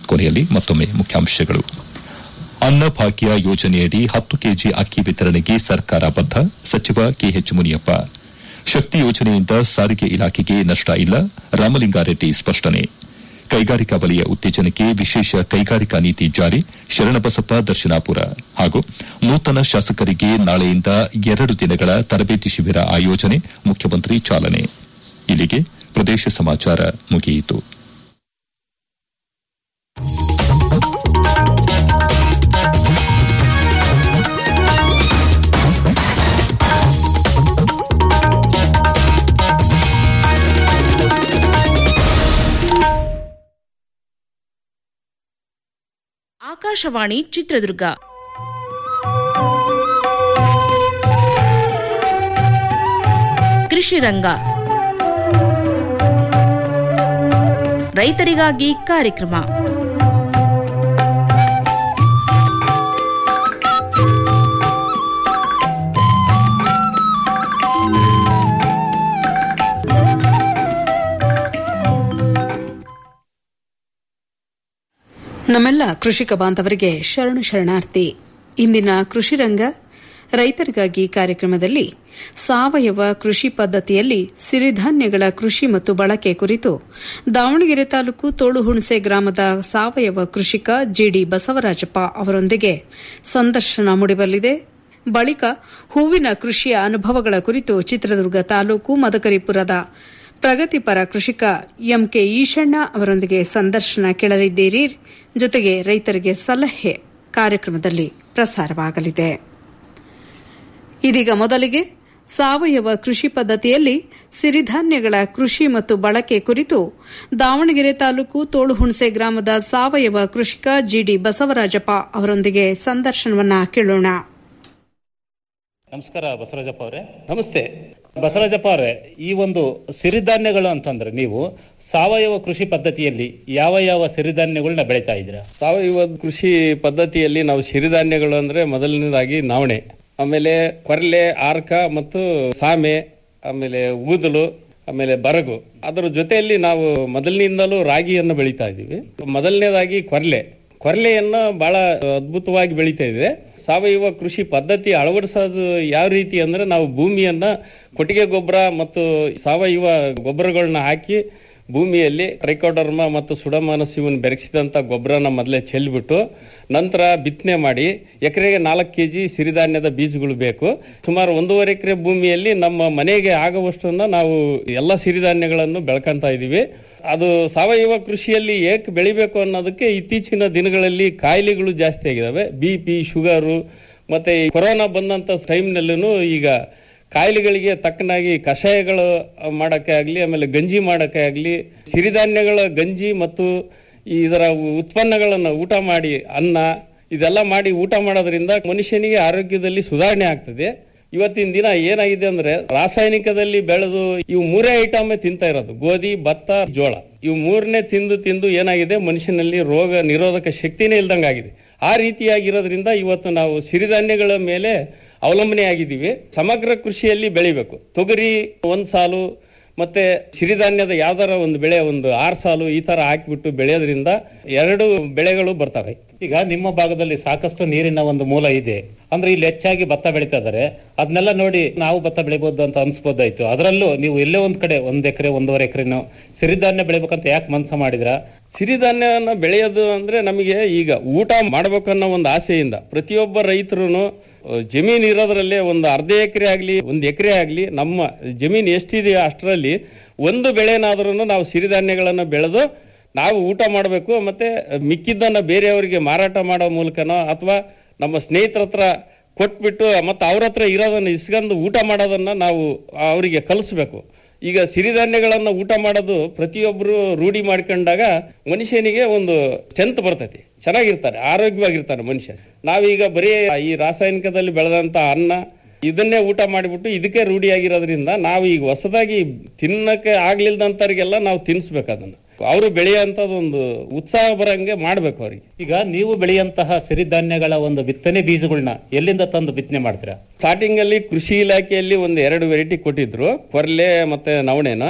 ಕೊನೆಯಲ್ಲಿ ಮತ್ತೊಮ್ಮೆ ಮುಖ್ಯಾಂಶಗಳು ಅನ್ನಭಾಗ್ಯ ಯೋಜನೆಯಡಿ ಹತ್ತು ಕೆಜಿ ಅಕ್ಕಿ ವಿತರಣೆಗೆ ಸರ್ಕಾರ ಬದ್ಧ ಸಚಿವ ಕೆಎಚ್ ಮುನಿಯಪ್ಪ ಶಕ್ತಿ ಯೋಜನೆಯಿಂದ ಸಾರಿಗೆ ಇಲಾಖೆಗೆ ನಷ್ಟ ಇಲ್ಲ ರಾಮಲಿಂಗಾರೆಡ್ಡಿ ಸ್ಪಷ್ಟನೆ ಕೈಗಾರಿಕಾ ವಲಯ ಉತ್ತೇಜನಕ್ಕೆ ವಿಶೇಷ ಕೈಗಾರಿಕಾ ನೀತಿ ಜಾರಿ ಶರಣಬಸಪ್ಪ ದರ್ಶನಾಪುರ ಹಾಗೂ ನೂತನ ಶಾಸಕರಿಗೆ ನಾಳೆಯಿಂದ ಎರಡು ದಿನಗಳ ತರಬೇತಿ ಶಿಬಿರ ಆಯೋಜನೆ ಮುಖ್ಯಮಂತ್ರಿ ಚಾಲನೆ ಇಲ್ಲಿಗೆ ಪ್ರದೇಶ ಸಮಾಚಾರ ಮುಗಿಯಿತು ಆಕಾಶವಾಣಿ ಚಿತ್ರದುರ್ಗ ಕೃಷಿ ರಂಗ ರೈತರಿಗಾಗಿ ಕಾರ್ಯಕ್ರಮ ನಮ್ಮೆಲ್ಲ ಕೃಷಿಕ ಬಾಂಧವರಿಗೆ ಶರಣು ಶರಣಾರ್ಥಿ ಇಂದಿನ ಕೃಷಿ ರಂಗ ರೈತರಿಗಾಗಿ ಕಾರ್ಯಕ್ರಮದಲ್ಲಿ ಸಾವಯವ ಕೃಷಿ ಪದ್ಧತಿಯಲ್ಲಿ ಸಿರಿಧಾನ್ಯಗಳ ಕೃಷಿ ಮತ್ತು ಬಳಕೆ ಕುರಿತು ದಾವಣಗೆರೆ ತಾಲೂಕು ತೋಳುಹುಣಸೆ ಗ್ರಾಮದ ಸಾವಯವ ಕೃಷಿಕ ಜಿಡಿ ಬಸವರಾಜಪ್ಪ ಅವರೊಂದಿಗೆ ಸಂದರ್ಶನ ಮೂಡಿಬರಲಿದೆ ಬಳಿಕ ಹೂವಿನ ಕೃಷಿಯ ಅನುಭವಗಳ ಕುರಿತು ಚಿತ್ರದುರ್ಗ ತಾಲೂಕು ಮದಕರಿಪುರದ ಪ್ರಗತಿಪರ ಕೃಷಿಕ ಎಂಕೆ ಈಶಣ್ಣ ಅವರೊಂದಿಗೆ ಸಂದರ್ಶನ ಕೇಳಲಿದ್ದೀರಿ ಜೊತೆಗೆ ರೈತರಿಗೆ ಸಲಹೆ ಕಾರ್ಯಕ್ರಮದಲ್ಲಿ ಪ್ರಸಾರವಾಗಲಿದೆ ಇದೀಗ ಮೊದಲಿಗೆ ಸಾವಯವ ಕೃಷಿ ಪದ್ಧತಿಯಲ್ಲಿ ಸಿರಿಧಾನ್ಯಗಳ ಕೃಷಿ ಮತ್ತು ಬಳಕೆ ಕುರಿತು ದಾವಣಗೆರೆ ತಾಲೂಕು ತೋಳುಹುಣಸೆ ಗ್ರಾಮದ ಸಾವಯವ ಕೃಷಿಕ ಜಿಡಿ ಬಸವರಾಜಪ್ಪ ಅವರೊಂದಿಗೆ ಸಂದರ್ಶನವನ್ನ ಕೇಳೋಣ ನಮಸ್ಕಾರ ಬಸವರಾಜಪ್ಪ ಅವರೇ ನಮಸ್ತೆ ಬಸವರಾಜಪ್ಪ ಅವರೇ ಈ ಒಂದು ಸಿರಿಧಾನ್ಯಗಳು ಅಂತಂದ್ರೆ ನೀವು ಸಾವಯವ ಕೃಷಿ ಪದ್ಧತಿಯಲ್ಲಿ ಯಾವ ಯಾವ ಸಿರಿಧಾನ್ಯಗಳನ್ನ ಬೆಳೀತಾ ಇದ್ದೀರಾ ಸಾವಯವ ಕೃಷಿ ಪದ್ಧತಿಯಲ್ಲಿ ನಾವು ಸಿರಿಧಾನ್ಯಗಳು ಅಂದ್ರೆ ಮೊದಲನೇದಾಗಿ ನವಣೆ ಆಮೇಲೆ ಕೊರ್ಲೆ ಆರ್ಕ ಮತ್ತು ಸಾಮೆ ಆಮೇಲೆ ಊದಲು ಆಮೇಲೆ ಬರಗು ಅದರ ಜೊತೆಯಲ್ಲಿ ನಾವು ಮೊದಲಿನಿಂದಲೂ ರಾಗಿಯನ್ನು ಬೆಳೀತಾ ಇದ್ದೀವಿ ಮೊದಲನೇದಾಗಿ ಕೊರ್ಲೆ ಕೊರ್ಲೆಯನ್ನ ಬಹಳ ಅದ್ಭುತವಾಗಿ ಬೆಳೀತಾ ಇದೆ ಸಾವಯವ ಕೃಷಿ ಪದ್ಧತಿ ಅಳವಡಿಸೋದು ಯಾವ ರೀತಿ ಅಂದ್ರೆ ನಾವು ಭೂಮಿಯನ್ನ ಕೊಟ್ಟಿಗೆ ಗೊಬ್ಬರ ಮತ್ತು ಸಾವಯವ ಗೊಬ್ಬರಗಳನ್ನ ಹಾಕಿ ಭೂಮಿಯಲ್ಲಿ ಟ್ರೈಕೋಡರ್ಮ ಮತ್ತು ಸುಡಮಾನಸ್ ಇವನ್ ಬೆರೆಸಿದಂತ ಗೊಬ್ಬರನ ಮೊದಲೇ ಚೆಲ್ಬಿಟ್ಟು ನಂತರ ಬಿತ್ತನೆ ಮಾಡಿ ಎಕರೆಗೆ ನಾಲ್ಕು ಕೆಜಿ ಸಿರಿಧಾನ್ಯದ ಬೀಜಗಳು ಬೇಕು ಸುಮಾರು ಒಂದೂವರೆ ಎಕರೆ ಭೂಮಿಯಲ್ಲಿ ನಮ್ಮ ಮನೆಗೆ ಆಗುವಷ್ಟನ್ನ ನಾವು ಎಲ್ಲ ಸಿರಿಧಾನ್ಯಗಳನ್ನು ಬೆಳ್ಕೊಂತ ಇದೀವಿ ಅದು ಸಾವಯವ ಕೃಷಿಯಲ್ಲಿ ಏಕೆ ಬೆಳಿಬೇಕು ಅನ್ನೋದಕ್ಕೆ ಇತ್ತೀಚಿನ ದಿನಗಳಲ್ಲಿ ಕಾಯಿಲೆಗಳು ಜಾಸ್ತಿ ಆಗಿದಾವೆ ಬಿ ಪಿ ಶುಗರು ಮತ್ತೆ ಈ ಕೊರೋನಾ ಬಂದಂತ ಟೈಮ್ನಲ್ಲೂ ಈಗ ಕಾಯಿಲೆಗಳಿಗೆ ತಕ್ಕನಾಗಿ ಕಷಾಯಗಳು ಮಾಡಕ್ಕೆ ಆಗ್ಲಿ ಆಮೇಲೆ ಗಂಜಿ ಮಾಡಕ್ಕೆ ಆಗ್ಲಿ ಸಿರಿಧಾನ್ಯಗಳ ಗಂಜಿ ಮತ್ತು ಇದರ ಉತ್ಪನ್ನಗಳನ್ನು ಊಟ ಮಾಡಿ ಅನ್ನ ಇದೆಲ್ಲ ಮಾಡಿ ಊಟ ಮಾಡೋದ್ರಿಂದ ಮನುಷ್ಯನಿಗೆ ಆರೋಗ್ಯದಲ್ಲಿ ಸುಧಾರಣೆ ಆಗ್ತದೆ ಇವತ್ತಿನ ದಿನ ಏನಾಗಿದೆ ಅಂದ್ರೆ ರಾಸಾಯನಿಕದಲ್ಲಿ ಬೆಳೆದು ಇವು ಮೂರೇ ಐಟಮ್ ತಿಂತಾ ಇರೋದು ಗೋಧಿ ಭತ್ತ ಜೋಳ ಇವು ಮೂರನೇ ತಿಂದು ತಿಂದು ಏನಾಗಿದೆ ಮನುಷ್ಯನಲ್ಲಿ ರೋಗ ನಿರೋಧಕ ಶಕ್ತಿನೇ ಇಲ್ದಂಗಾಗಿದೆ ಆ ರೀತಿಯಾಗಿರೋದ್ರಿಂದ ಇವತ್ತು ನಾವು ಸಿರಿಧಾನ್ಯಗಳ ಮೇಲೆ ಅವಲಂಬನೆ ಆಗಿದ್ದೀವಿ ಸಮಗ್ರ ಕೃಷಿಯಲ್ಲಿ ಬೆಳಿಬೇಕು ತೊಗರಿ ಒಂದ್ ಸಾಲು ಮತ್ತೆ ಸಿರಿಧಾನ್ಯದ ಯಾವ್ದಾರ ಒಂದು ಬೆಳೆ ಒಂದು ಆರ್ ಸಾಲು ಈ ತರ ಹಾಕಿಬಿಟ್ಟು ಬೆಳೆಯೋದ್ರಿಂದ ಎರಡು ಬೆಳೆಗಳು ಬರ್ತವೆ ಈಗ ನಿಮ್ಮ ಭಾಗದಲ್ಲಿ ಸಾಕಷ್ಟು ನೀರಿನ ಒಂದು ಮೂಲ ಇದೆ ಅಂದ್ರೆ ಇಲ್ಲಿ ಹೆಚ್ಚಾಗಿ ಭತ್ತ ಬೆಳೀತಾ ಇದಾರೆ ಅದನ್ನೆಲ್ಲ ನೋಡಿ ನಾವು ಭತ್ತ ಬೆಳಿಬಹುದು ಅಂತ ಅನ್ಸ್ಬೋದಾಯ್ತು ಅದರಲ್ಲೂ ನೀವು ಎಲ್ಲೇ ಒಂದ್ ಕಡೆ ಒಂದ್ ಎಕರೆ ಒಂದೂವರೆ ಎಕರೆನೋ ಸಿರಿಧಾನ್ಯ ಬೆಳಿಬೇಕಂತ ಯಾಕೆ ಮನ್ಸ ಮಾಡಿದ್ರ ಸಿರಿಧಾನ್ಯನ ಬೆಳೆಯೋದು ಅಂದ್ರೆ ನಮಗೆ ಈಗ ಊಟ ಮಾಡ್ಬೇಕನ್ನೋ ಒಂದು ಆಸೆಯಿಂದ ಪ್ರತಿಯೊಬ್ಬ ರೈತರು ಜಮೀನ್ ಇರೋದ್ರಲ್ಲೇ ಒಂದು ಅರ್ಧ ಎಕರೆ ಆಗ್ಲಿ ಒಂದು ಎಕರೆ ಆಗ್ಲಿ ನಮ್ಮ ಜಮೀನ್ ಎಷ್ಟಿದೆಯೋ ಅಷ್ಟರಲ್ಲಿ ಒಂದು ಬೆಳೆನಾದ್ರೂ ನಾವು ಸಿರಿಧಾನ್ಯಗಳನ್ನ ಬೆಳೆದು ನಾವು ಊಟ ಮಾಡಬೇಕು ಮತ್ತೆ ಮಿಕ್ಕಿದ್ದನ್ನ ಬೇರೆಯವರಿಗೆ ಮಾರಾಟ ಮಾಡೋ ಮೂಲಕನೋ ಅಥವಾ ನಮ್ಮ ಸ್ನೇಹಿತರ ಹತ್ರ ಕೊಟ್ಬಿಟ್ಟು ಮತ್ತೆ ಅವ್ರ ಹತ್ರ ಇರೋದನ್ನ ಇಸ್ಕೊಂಡು ಊಟ ಮಾಡೋದನ್ನ ನಾವು ಅವರಿಗೆ ಕಲಿಸ್ಬೇಕು ಈಗ ಸಿರಿಧಾನ್ಯಗಳನ್ನ ಊಟ ಮಾಡೋದು ಪ್ರತಿಯೊಬ್ಬರು ರೂಢಿ ಮಾಡ್ಕೊಂಡಾಗ ಮನುಷ್ಯನಿಗೆ ಒಂದು ಸ್ಟ್ರೆಂತ್ ಬರ್ತೈತಿ ಚೆನ್ನಾಗಿರ್ತಾರೆ ಆರೋಗ್ಯವಾಗಿರ್ತಾನೆ ಮನುಷ್ಯ ನಾವೀಗ ಬರೀ ಈ ರಾಸಾಯನಿಕದಲ್ಲಿ ಬೆಳೆದಂತ ಅನ್ನ ಇದನ್ನೇ ಊಟ ಮಾಡಿಬಿಟ್ಟು ಇದಕ್ಕೆ ರೂಢಿಯಾಗಿರೋದ್ರಿಂದ ನಾವು ಈಗ ಹೊಸದಾಗಿ ತಿನ್ನಕ್ಕೆ ಆಗ್ಲಿಲ್ದಂತವ್ರಿಗೆಲ್ಲ ನಾವು ತಿನ್ಸ್ಬೇಕು ಅದನ್ನ ಅವರು ಬೆಳೆಯುವಂತದ್ದು ಒಂದು ಉತ್ಸಾಹ ಬರಂಗೆ ಮಾಡ್ಬೇಕು ಅವ್ರಿಗೆ ಈಗ ನೀವು ಬೆಳೆಯುವಂತಹ ಸಿರಿಧಾನ್ಯಗಳ ಒಂದು ಬಿತ್ತನೆ ಬೀಜಗಳನ್ನ ಎಲ್ಲಿಂದ ತಂದು ಬಿತ್ತನೆ ಮಾಡ್ತೀರಾ ಸ್ಟಾರ್ಟಿಂಗ್ ಅಲ್ಲಿ ಕೃಷಿ ಇಲಾಖೆಯಲ್ಲಿ ಒಂದು ಎರಡು ವೆರೈಟಿ ಕೊಟ್ಟಿದ್ರು ಕೊರ್ಲೆ ಮತ್ತೆ ನವಣೆನ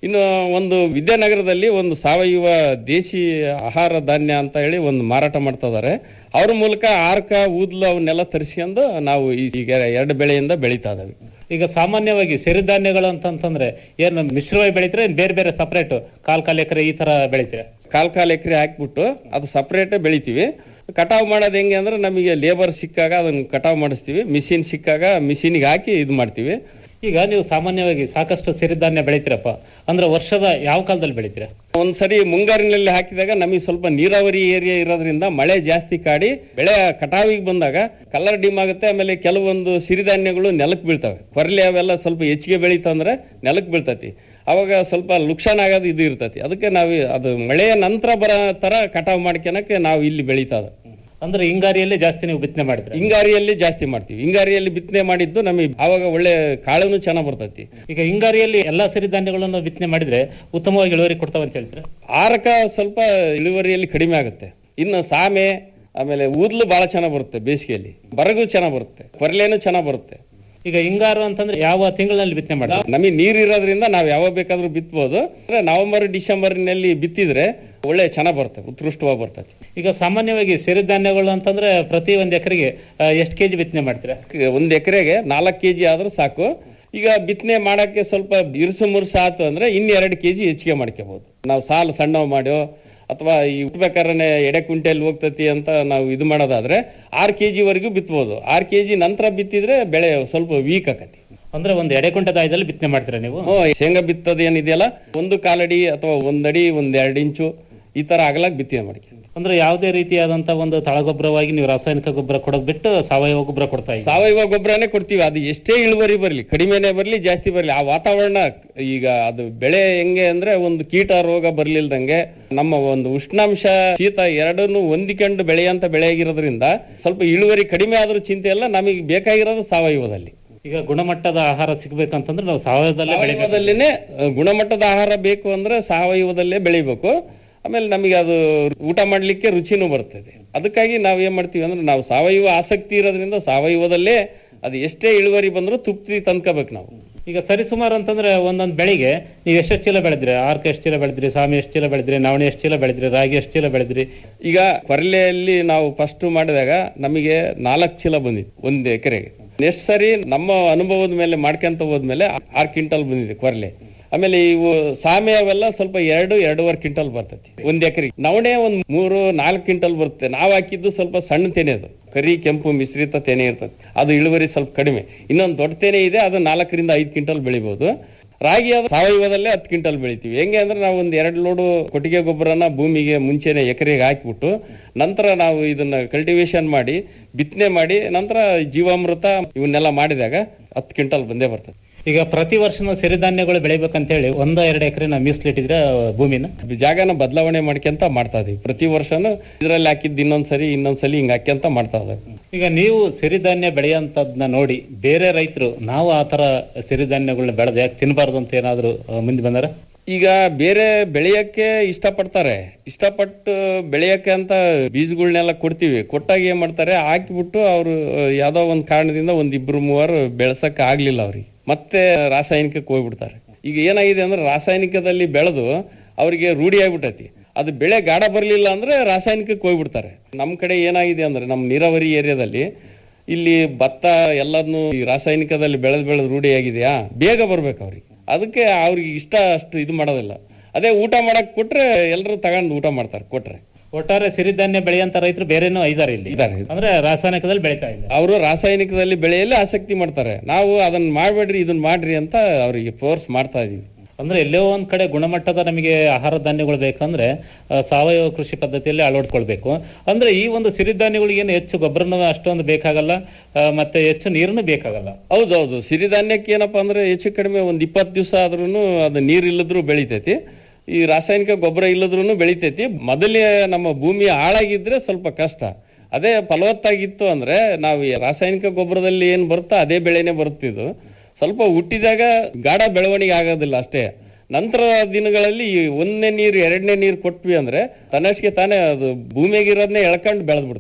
ಇನ್ನು ಒಂದು ವಿದ್ಯಾನಗರದಲ್ಲಿ ಒಂದು ಸಾವಯವ ದೇಶಿ ಆಹಾರ ಧಾನ್ಯ ಅಂತ ಹೇಳಿ ಒಂದು ಮಾರಾಟ ಮಾಡ್ತಾ ಇದಾರೆ ಅವ್ರ ಮೂಲಕ ಆರ್ಕ ಊದ್ಲು ಅವನ್ನೆಲ್ಲ ತರಿಸ್ಕೊಂಡು ನಾವು ಈ- ಈಗ ಎರಡು ಬೆಳೆಯಿಂದ ಬೆಳೀತಾ ಇದಾವೆ ಈಗ ಸಾಮಾನ್ಯವಾಗಿ ಸಿರಿಧಾನ್ಯಗಳು ಅಂತಂತಂದ್ರೆ ಏನು ಮಿಶ್ರವಾಗಿ ಬೆಳಿತೀರಾ ಏನ್ ಬೇರೆ ಬೇರೆ ಸಪರೇಟ್ ಕಾಲ್ ಕಾಲ್ ಎಕರೆ ಈ ತರ ಬೆಳಿತೀರಾ ಕಾಲ್ ಕಾಲ್ ಎಕರೆ ಹಾಕ್ಬಿಟ್ಟು ಅದು ಸಪ್ರೇಟ್ ಬೆಳಿತೀವಿ ಕಟಾವ್ ಮಾಡೋದು ಹೆಂಗೆ ಅಂದ್ರೆ ನಮಗೆ ಲೇಬರ್ ಸಿಕ್ಕಾಗ ಅದನ್ನ ಕಟಾವ್ ಮಾಡಿಸ್ತೀವಿ ಮಿಷಿನ್ ಸಿಕ್ಕಾಗ ಮಿಷಿನ್ಗೆ ಹಾಕಿ ಇದು ಮಾಡ್ತೀವಿ ಈಗ ನೀವು ಸಾಮಾನ್ಯವಾಗಿ ಸಾಕಷ್ಟು ಸಿರಿಧಾನ್ಯ ಬೆಳಿತೀರಪ್ಪ ಅಂದ್ರೆ ವರ್ಷದ ಯಾವ ಕಾಲದಲ್ಲಿ ಬೆಳಿತೀರಾ ಒಂದ್ಸರಿ ಮುಂಗಾರಿನಲ್ಲಿ ಹಾಕಿದಾಗ ನಮಗೆ ಸ್ವಲ್ಪ ನೀರಾವರಿ ಏರಿಯಾ ಇರೋದ್ರಿಂದ ಮಳೆ ಜಾಸ್ತಿ ಕಾಡಿ ಬೆಳೆ ಕಟಾವಿಗೆ ಬಂದಾಗ ಕಲರ್ ಡಿಮ್ ಆಗುತ್ತೆ ಆಮೇಲೆ ಕೆಲವೊಂದು ಸಿರಿಧಾನ್ಯಗಳು ನೆಲಕ್ಕೆ ಬೀಳ್ತವೆ ಕೊರಲೆ ಅವೆಲ್ಲ ಸ್ವಲ್ಪ ಹೆಚ್ಚಿಗೆ ಬೆಳೀತಂದ್ರೆ ನೆಲಕ್ಕೆ ಬೀಳ್ತತಿ ಅವಾಗ ಸ್ವಲ್ಪ ಲುಕ್ಷಾನ್ ಆಗೋದು ಇದು ಇರ್ತತಿ ಅದಕ್ಕೆ ನಾವು ಅದು ಮಳೆಯ ನಂತರ ಬರೋ ತರ ಕಟಾವ್ ಮಾಡ್ಕೊಳಕ್ಕೆ ನಾವು ಇಲ್ಲಿ ಬೆಳೀತದ ಅಂದ್ರೆ ಹಿಂಗಾರಿಯಲ್ಲಿ ಜಾಸ್ತಿ ನೀವು ಬಿತ್ತನೆ ಮಾಡಿದ್ರೆ ಹಿಂಗಾರಿಯಲ್ಲಿ ಜಾಸ್ತಿ ಮಾಡ್ತೀವಿ ಹಿಂಗಾರಿಯಲ್ಲಿ ಬಿತ್ತನೆ ಮಾಡಿದ್ದು ನಮಗೆ ಅವಾಗ ಒಳ್ಳೆ ಕಾಳುನು ಚೆನ್ನಾಗ್ ಬರ್ತೈತಿ ಈಗ ಹಿಂಗಾರಿಯಲ್ಲಿ ಎಲ್ಲಾ ಸಿರಿಧಾನ್ಯಗಳನ್ನು ಬಿತ್ತನೆ ಮಾಡಿದ್ರೆ ಉತ್ತಮವಾಗಿ ಇಳುವರಿ ಕೊಡ್ತಾವ ಅಂತ ಹೇಳ್ತೀರಾ ಆರಕ ಸ್ವಲ್ಪ ಇಳುವರಿಯಲ್ಲಿ ಕಡಿಮೆ ಆಗುತ್ತೆ ಇನ್ನು ಸಾಮೆ ಆಮೇಲೆ ಊದ್ಲು ಬಹಳ ಚೆನ್ನಾಗ್ ಬರುತ್ತೆ ಬೇಸಿಗೆಯಲ್ಲಿ ಬರಗು ಚೆನ್ನಾಗ್ ಬರುತ್ತೆ ಕೊರಲೇನು ಚೆನ್ನಾಗ್ ಬರುತ್ತೆ ಈಗ ಹಿಂಗಾರು ಅಂತಂದ್ರೆ ಯಾವ ತಿಂಗಳಲ್ಲಿ ಬಿತ್ತನೆ ಮಾಡಿದ್ರೆ ನಮಗೆ ನೀರ್ ಇರೋದ್ರಿಂದ ನಾವ್ ಯಾವಾಗ ಬೇಕಾದ್ರೂ ಬಿತ್ಬೋದು ಅಂದ್ರೆ ನವೆಂಬರ್ ಡಿಸೆಂಬರ್ನಲ್ಲಿ ಬಿತ್ತಿದ್ರೆ ಒಳ್ಳೆ ಚೆನ್ನಾಗ್ ಬರುತ್ತೆ ಉತ್ಕೃಷ್ಟವಾಗಿ ಬರ್ತೈತಿ ಈಗ ಸಾಮಾನ್ಯವಾಗಿ ಸಿರಿಧಾನ್ಯಗಳು ಅಂತಂದ್ರೆ ಪ್ರತಿ ಒಂದ್ ಎಕರೆಗೆ ಎಷ್ಟು ಕೆಜಿ ಬಿತ್ತನೆ ಮಾಡ್ತೀರಾ ಒಂದ್ ಎಕರೆಗೆ ನಾಲ್ಕು ಕೆಜಿ ಆದ್ರೂ ಸಾಕು ಈಗ ಬಿತ್ತನೆ ಮಾಡಕ್ಕೆ ಸ್ವಲ್ಪ ಇರುಸು ಮುರುಸು ಆತು ಅಂದ್ರೆ ಇನ್ ಎರಡು ಕೆಜಿ ಹೆಚ್ಚಿಗೆ ಮಾಡ್ಕೋಬಹುದು ನಾವು ಸಾಲು ಸಣ್ಣ ಮಾಡೋ ಅಥವಾ ಈ ಉಟ್ಬೇಕಾದ್ರೆ ಎಡೆ ಕುಂಟೆಯಲ್ಲಿ ಹೋಗ್ತತಿ ಅಂತ ನಾವು ಇದು ಮಾಡೋದಾದ್ರೆ ಆರ್ ಕೆಜಿ ವರೆಗೂ ಬಿತ್ಬೋದು ಆರ್ ಕೆಜಿ ನಂತರ ಬಿತ್ತಿದ್ರೆ ಬೆಳೆ ಸ್ವಲ್ಪ ವೀಕ್ ಆಕತಿ ಅಂದ್ರೆ ಒಂದ್ ಎಡೆ ಕುಂಟದ ಆಯದಲ್ಲಿ ಬಿತ್ತನೆ ಮಾಡ್ತೀರಾ ನೀವು ಹ್ಮ್, ಶೇಂಗಾ ಬಿತ್ತದ ಏನಿದೆಯಲ್ಲ ಒಂದು ಕಾಲಡಿ ಅಥವಾ ಒಂದಡಿ ಒಂದ್ ಎರಡು ಇಂಚು ಈ ತರ ಆಗಲಾಗ ಬಿತ್ತನೆ ಮಾಡ್ಕೊಂಡು ಅಂದ್ರೆ ಯಾವುದೇ ರೀತಿಯಾದಂತ ಒಂದು ತಳಗೊಬ್ಬರವಾಗಿ ನೀವು ರಾಸಾಯನಿಕ ಗೊಬ್ಬರ ಕೊಡೋದ್ ಬಿಟ್ಟು ಸಾವಯವ ಗೊಬ್ಬರ ಕೊಡ್ತಾ ಇದ್ದೀವಿ ಸಾವಯವ ಗೊಬ್ಬರನೇ ಕೊಡ್ತೀವಿ ಅದು ಎಷ್ಟೇ ಇಳುವರಿ ಬರಲಿ ಕಡಿಮೆನೆ ಬರಲಿ ಜಾಸ್ತಿ ಬರಲಿ ಆ ವಾತಾವರಣ ಈಗ ಅದು ಬೆಳೆ ಹೆಂಗೆ ಅಂದ್ರೆ ಒಂದು ಕೀಟ ರೋಗ ಬರ್ಲಿಲ್ದಂಗೆ ನಮ್ಮ ಒಂದು ಉಷ್ಣಾಂಶ ಶೀತ ಎರಡನ್ನು ಹೊಂದಿಕೊಂಡು ಬೆಳೆಯಂತ ಬೆಳೆ ಆಗಿರೋದ್ರಿಂದ ಸ್ವಲ್ಪ ಇಳುವರಿ ಕಡಿಮೆ ಆದ್ರೂ ಚಿಂತೆ ಇಲ್ಲ ನಮಗೆ ಬೇಕಾಗಿರೋದು ಸಾವಯವದಲ್ಲಿ ಈಗ ಗುಣಮಟ್ಟದ ಆಹಾರ ಸಿಗ್ಬೇಕಂತಂದ್ರೆ ನಾವು ಸಾವಯವದಲ್ಲೇ ಬೆಳಿಬೇಕು ಸಾವಯವದಲ್ಲೇನೆ ಅಹ್, ಗುಣಮಟ್ಟದ ಆಹಾರ ಬೇಕು ಅಂದ್ರೆ ಸಾವಯವದಲ್ಲೇ ಬೆಳಿಬೇಕು ಆಮೇಲೆ ನಮಗೆ ಅದು ಊಟ ಮಾಡ್ಲಿಕ್ಕೆ ರುಚಿನೂ ಬರ್ತದೆ ಅದಕ್ಕಾಗಿ ನಾವ್ ಏನ್ ಮಾಡ್ತೀವಿ ಅಂದ್ರೆ ನಾವು ಸಾವಯವ ಆಸಕ್ತಿ ಇರೋದ್ರಿಂದ ಸಾವಯವದಲ್ಲೇ ಅದು ಎಷ್ಟೇ ಇಳುವರಿ ಬಂದರೂ ತೃಪ್ತಿ ತಂದ್ಕೋಬೇಕು ನಾವು ಈಗ ಸರಿಸುಮಾರು ಅಂತಂದ್ರೆ ಒಂದೊಂದ್ ಬೆಳಿಗ್ಗೆ ನೀವು ಎಷ್ಟು ಚೀಲ ಬೆಳೆದ್ರಿ ಆರ್ಕ ಎಷ್ಟು ಚೀಲ ಬೆಳೆದ್ರಿ ಸಾಮಿ ಎಷ್ಟು ಚೀಲ ಬೆಳೆದ್ರಿ ನವಣೆ ಎಷ್ಟು ಚೀಲ ಬೆಳೆದ್ರಿ ರಾಗಿ ಎಷ್ಟು ಚೀಲ ಬೆಳೆದ್ರಿ ಈಗ ಕೊರಲೆಯಲ್ಲಿ ನಾವು ಫಸ್ಟ್ ಮಾಡಿದಾಗ ನಮಗೆ ನಾಲ್ಕು ಚೀಲ ಬಂದಿತ್ತು ಒಂದು ಎಕರೆಗೆ ನೆಕ್ಸ್ಟ್ ಸರಿ ನಮ್ಮ ಅನುಭವದ ಮೇಲೆ ಮಾಡ್ಕೊಂತ ಹೋದ್ಮೇಲೆ ಆರು ಕ್ವಿಂಟಲ್ ಬಂದಿದೆ ಕೊರಲೆ ಆಮೇಲೆ ಇವು ಸಾಮೆ ಅವೆಲ್ಲ ಸ್ವಲ್ಪ ಎರಡು ಎರಡೂವರೆ ಕ್ವಿಂಟಲ್ ಬರ್ತೈತಿ ಒಂದ್ ಎಕರೆಗೆ ನವಣೆ ಒಂದ್ ಮೂರು ನಾಲ್ಕು ಕ್ವಿಂಟಲ್ ಬರುತ್ತೆ ನಾವ್ ಹಾಕಿದ್ದು ಸ್ವಲ್ಪ ಸಣ್ಣ ತೆನೆ ಅದು ಕರಿ ಕೆಂಪು ಮಿಶ್ರಿತ ತೆನೆ ಇರ್ತದೆ ಅದು ಇಳುವರಿ ಸ್ವಲ್ಪ ಕಡಿಮೆ ಇನ್ನೊಂದು ದೊಡ್ಡ ತೆನೆ ಇದೆ ಅದು ನಾಲ್ಕರಿಂದ ಐದು ಕ್ವಿಂಟಲ್ ಬೆಳಿಬಹುದು ರಾಗಿ ಅದು ಸಾವಯವದಲ್ಲೇ ಹತ್ತು ಕ್ವಿಂಟಲ್ ಬೆಳಿತೀವಿ ಹೆಂಗೆ ಅಂದ್ರೆ ನಾವು ಒಂದ್ ಎರಡು ಲೋಡು ಕೊಟ್ಟಿಗೆ ಗೊಬ್ಬರನ ಭೂಮಿಗೆ ಮುಂಚೆನೆ ಎಕರೆಗೆ ಹಾಕಿಬಿಟ್ಟು ನಂತರ ನಾವು ಇದನ್ನ ಕಲ್ಟಿವೇಶನ್ ಮಾಡಿ ಬಿತ್ತನೆ ಮಾಡಿ ನಂತರ ಜೀವಾಮೃತ ಇವನ್ನೆಲ್ಲ ಮಾಡಿದಾಗ ಹತ್ತು ಕ್ವಿಂಟಲ್ ಬಂದೇ ಬರ್ತದೆ ಈಗ ಪ್ರತಿ ವರ್ಷನೂ ಸಿರಿಧಾನ್ಯಗಳು ಬೆಳಿಬೇಕಂತ ಹೇಳಿ ಒಂದ ಎರಡು ಎಕರೆನ ಮೀಸಲಿಟ್ಟಿದ್ರೆ ಭೂಮಿನ ಜಾಗನ ಬದಲಾವಣೆ ಮಾಡ್ಕೊಂತ ಮಾಡ್ತಾ ಇದೀವಿ ಪ್ರತಿ ವರ್ಷನೂ ಇದ್ರಲ್ಲಿ ಹಾಕಿದ್ದು ಇನ್ನೊಂದ್ಸರಿ ಇನ್ನೊಂದ್ಸಲಿ ಹಿಂಗ್ ಹಾಕ್ಯಂತ ಮಾಡ್ತಾ ಇದಾವೆ ಈಗ ನೀವು ಸಿರಿಧಾನ್ಯ ಬೆಳೆಯಂತದ್ನ ನೋಡಿ ಬೇರೆ ರೈತರು ನಾವು ಆ ತರ ಸಿರಿಧಾನ್ಯಗಳನ್ನ ಬೆಳೆದು ಯಾಕೆ ತಿನ್ನಬಾರ್ದು ಅಂತ ಏನಾದ್ರು ಆ, ಮುಂದೆ ಬಂದಾರ ಈಗ ಬೇರೆ ಬೆಳೆಯಕ್ಕೆ ಇಷ್ಟಪಡ್ತಾರೆ ಇಷ್ಟಪಟ್ಟು ಬೆಳೆಯಕ್ಕೆ ಅಂತ ಬೀಜಗಳನ್ನೆಲ್ಲ ಕೊಡ್ತೀವಿ ಕೊಟ್ಟಾಗ ಏನ್ ಮಾಡ್ತಾರೆ ಹಾಕಿಬಿಟ್ಟು ಅವರು ಯಾವ್ದೋ ಒಂದ್ ಕಾರಣದಿಂದ ಒಂದ್ ಇಬ್ರು ಮೂವರು ಬೆಳೆಸಕ್ ಆಗ್ಲಿಲ್ಲ ಅವ್ರಿಗೆ ಮತ್ತೆ ರಾಸಾಯನಿಕಕ್ಕೆ ಹೋಗ್ಬಿಡ್ತಾರೆ ಈಗ ಏನಾಗಿದೆ ಅಂದ್ರೆ ರಾಸಾಯನಿಕದಲ್ಲಿ ಬೆಳೆದು ಅವರಿಗೆ ರೂಢಿ ಆಗ್ಬಿಟ್ಟೈತಿ ಅದು ಬೆಳೆ ಗಾಢ ಬರ್ಲಿಲ್ಲ ಅಂದ್ರೆ ರಾಸಾಯನಿಕಕ್ಕೆ ಹೋಗ್ಬಿಡ್ತಾರೆ ನಮ್ ಕಡೆ ಏನಾಗಿದೆ ಅಂದ್ರೆ ನಮ್ ನೀರಾವರಿ ಏರಿಯಾದಲ್ಲಿ ಇಲ್ಲಿ ಭತ್ತ ಎಲ್ಲದನ್ನು ಈ ರಾಸಾಯನಿಕದಲ್ಲಿ ಬೆಳೆದ್ ಬೆಳೆದ್ ರೂಢಿ ಆಗಿದೆಯಾ ಬೇಗ ಬರ್ಬೇಕು ಅವ್ರಿಗೆ ಅದಕ್ಕೆ ಅವ್ರಿಗೆ ಇಷ್ಟ ಅಷ್ಟು ಇದು ಮಾಡೋದಿಲ್ಲ ಅದೇ ಊಟ ಮಾಡಕ್ ಕೊಟ್ರೆ ಎಲ್ಲರೂ ತಗೊಂಡು ಊಟ ಮಾಡ್ತಾರೆ ಕೊಟ್ರೆ ಒಟ್ಟಾರೆ ಸಿರಿಧಾನ್ಯ ಬೆಳೆಯಂತ ರೈತರು ಬೇರೆನೂ ಇದಾರೆ ಇಲ್ಲಿ ಇದಾರೆ. ಅಂದ್ರೆ ರಾಸಾಯನಿಕದಲ್ಲಿ ಬೆಳೀತಾ ಇದ್ದಾರೆ ಅವರು ರಾಸಾಯನಿಕದಲ್ಲಿ ಬೆಳೆಯಲ್ಲೇ ಆಸಕ್ತಿ ಮಾಡ್ತಾರೆ ನಾವು ಅದನ್ನ ಮಾಡ್ಬೇಡ್ರಿ ಇದನ್ನ ಮಾಡ್ರಿ ಅಂತ ಅವರಿಗೆ ಫೋರ್ಸ್ ಮಾಡ್ತಾ ಇದೀವಿ ಅಂದ್ರೆ ಎಲ್ಲೋ ಒಂದ್ ಕಡೆ ಗುಣಮಟ್ಟದ ನಮಗೆ ಆಹಾರ ಧಾನ್ಯಗಳು ಬೇಕಂದ್ರೆ ಆ, ಸಾವಯವ ಕೃಷಿ ಪದ್ಧತಿಯಲ್ಲಿ ಅಳವಡಿಸ್ಕೊಳ್ಬೇಕು ಅಂದ್ರೆ ಈ ಒಂದು ಸಿರಿಧಾನ್ಯಗಳಿಗೆ ಏನು ಹೆಚ್ಚು ಗೊಬ್ಬರನೂ ಅಷ್ಟೊಂದು ಬೇಕಾಗಲ್ಲ ಆ, ಮತ್ತೆ ಹೆಚ್ಚು ನೀರನ್ನು ಬೇಕಾಗಲ್ಲ ಹೌದೌದು ಸಿರಿಧಾನ್ಯಕ್ಕೆ ಏನಪ್ಪಾ ಅಂದ್ರೆ ಹೆಚ್ಚು ಕಡಿಮೆ ಒಂದ್ ಇಪ್ಪತ್ತು ದಿವಸ ಆದ್ರೂ ಅದು ನೀರ್ ಇಲ್ಲದ್ರೂ ಬೆಳಿತೈತಿ ಈ ರಾಸಾಯನಿಕ ಗೊಬ್ಬರ ಇಲ್ಲದ್ರೂ ಬೆಳಿತೈತಿ ಮೊದಲೇ ನಮ್ಮ ಭೂಮಿ ಹಾಳಾಗಿದ್ರೆ ಸ್ವಲ್ಪ ಕಷ್ಟ ಅದೇ ಫಲವತ್ತಾಗಿತ್ತು ಅಂದ್ರೆ ನಾವು ಈ ರಾಸಾಯನಿಕ ಗೊಬ್ಬರದಲ್ಲಿ ಏನ್ ಬರುತ್ತೋ ಅದೇ ಬೆಳೆನೆ ಬರುತ್ತಿದ್ದು ಸ್ವಲ್ಪ ಹುಟ್ಟಿದಾಗ ಗಾಢ ಬೆಳವಣಿಗೆ ಆಗೋದಿಲ್ಲ ಅಷ್ಟೇ ನಂತರ ದಿನಗಳಲ್ಲಿ ಈ ಒಂದನೇ ನೀರು ಎರಡನೇ ನೀರು ಕೊಟ್ವಿ ಅಂದ್ರೆ ತನ್ನಷ್ಟಕ್ಕೆ ತಾನೇ ಅದು ಭೂಮಿಯಾಗಿರೋದನ್ನೇ ಎಳ್ಕೊಂಡು ಬೆಳೆದ್ ಬಿಡ್ತೈತಿ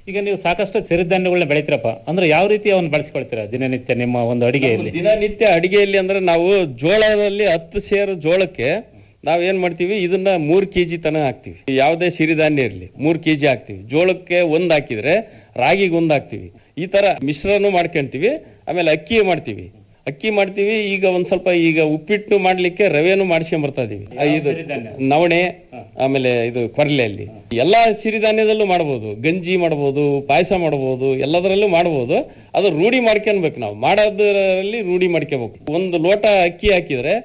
ಈಗ ನೀವು ಸಾಕಷ್ಟು ಸಿರಿಧಾನ್ಯಗಳನ್ನ ಬೆಳಿತೀರಪ್ಪ ಅಂದ್ರೆ ಯಾವ ರೀತಿ ಅವನ್ನ ಬಳಸ್ಕೊಳ್ತೀರಾ ದಿನನಿತ್ಯ ನಿಮ್ಮ ಒಂದು ಅಡಿಗೆಯಲ್ಲಿ ದಿನನಿತ್ಯ ಅಡಿಗೆಯಲ್ಲಿ ಅಂದ್ರೆ ನಾವು ಜೋಳದಲ್ಲಿ ಹತ್ತು ಸೇರು ಜೋಳಕ್ಕೆ ನಾವ್ ಏನ್ ಮಾಡ್ತೀವಿ ಇದನ್ನ ಮೂರ್ ಕೆಜಿ ತನ ಹಾಕ್ತಿವಿ ಯಾವುದೇ ಸಿರಿಧಾನ್ಯ ಇರ್ಲಿ ಮೂರ್ ಕೆಜಿ ಹಾಕ್ತಿವಿ ಜೋಳಕ್ಕೆ ಒಂದ್ ಹಾಕಿದ್ರೆ ರಾಗಿಗೆ ಒಂದ್ ಹಾಕ್ತಿವಿ ಈ ತರ ಮಿಶ್ರನೂ ಮಾಡ್ಕೊಂತೀವಿ ಆಮೇಲೆ ಅಕ್ಕಿ ಮಾಡ್ತೀವಿ ಅಕ್ಕಿ ಮಾಡ್ತೀವಿ ಈಗ ಒಂದ್ ಸ್ವಲ್ಪ ಈಗ ಉಪ್ಪಿಟ್ಟು ಮಾಡ್ಲಿಕ್ಕೆ ರವೆನೂ ಮಾಡ್ಸ್ಕೊಂಡ್ ಬರ್ತಾ ಇದೀವಿ ಆ, ಇದು ನವಣೆ ಆಮೇಲೆ ಇದು ಕೊರ್ಲೆಯಲ್ಲಿ ಎಲ್ಲಾ ಸಿರಿಧಾನ್ಯದಲ್ಲೂ ಮಾಡಬಹುದು ಗಂಜಿ ಮಾಡಬಹುದು ಪಾಯಸ ಮಾಡಬಹುದು ಎಲ್ಲದರಲ್ಲೂ ಮಾಡಬಹುದು ಅದು ರೂಢಿ ಮಾಡ್ಕೊನ್ಬೇಕು ನಾವು ಮಾಡೋದ್ರಲ್ಲಿ ರೂಢಿ ಮಾಡ್ಕೋಬೇಕು ಒಂದು ಲೋಟ ಅಕ್ಕಿ ಹಾಕಿದ್ರೆ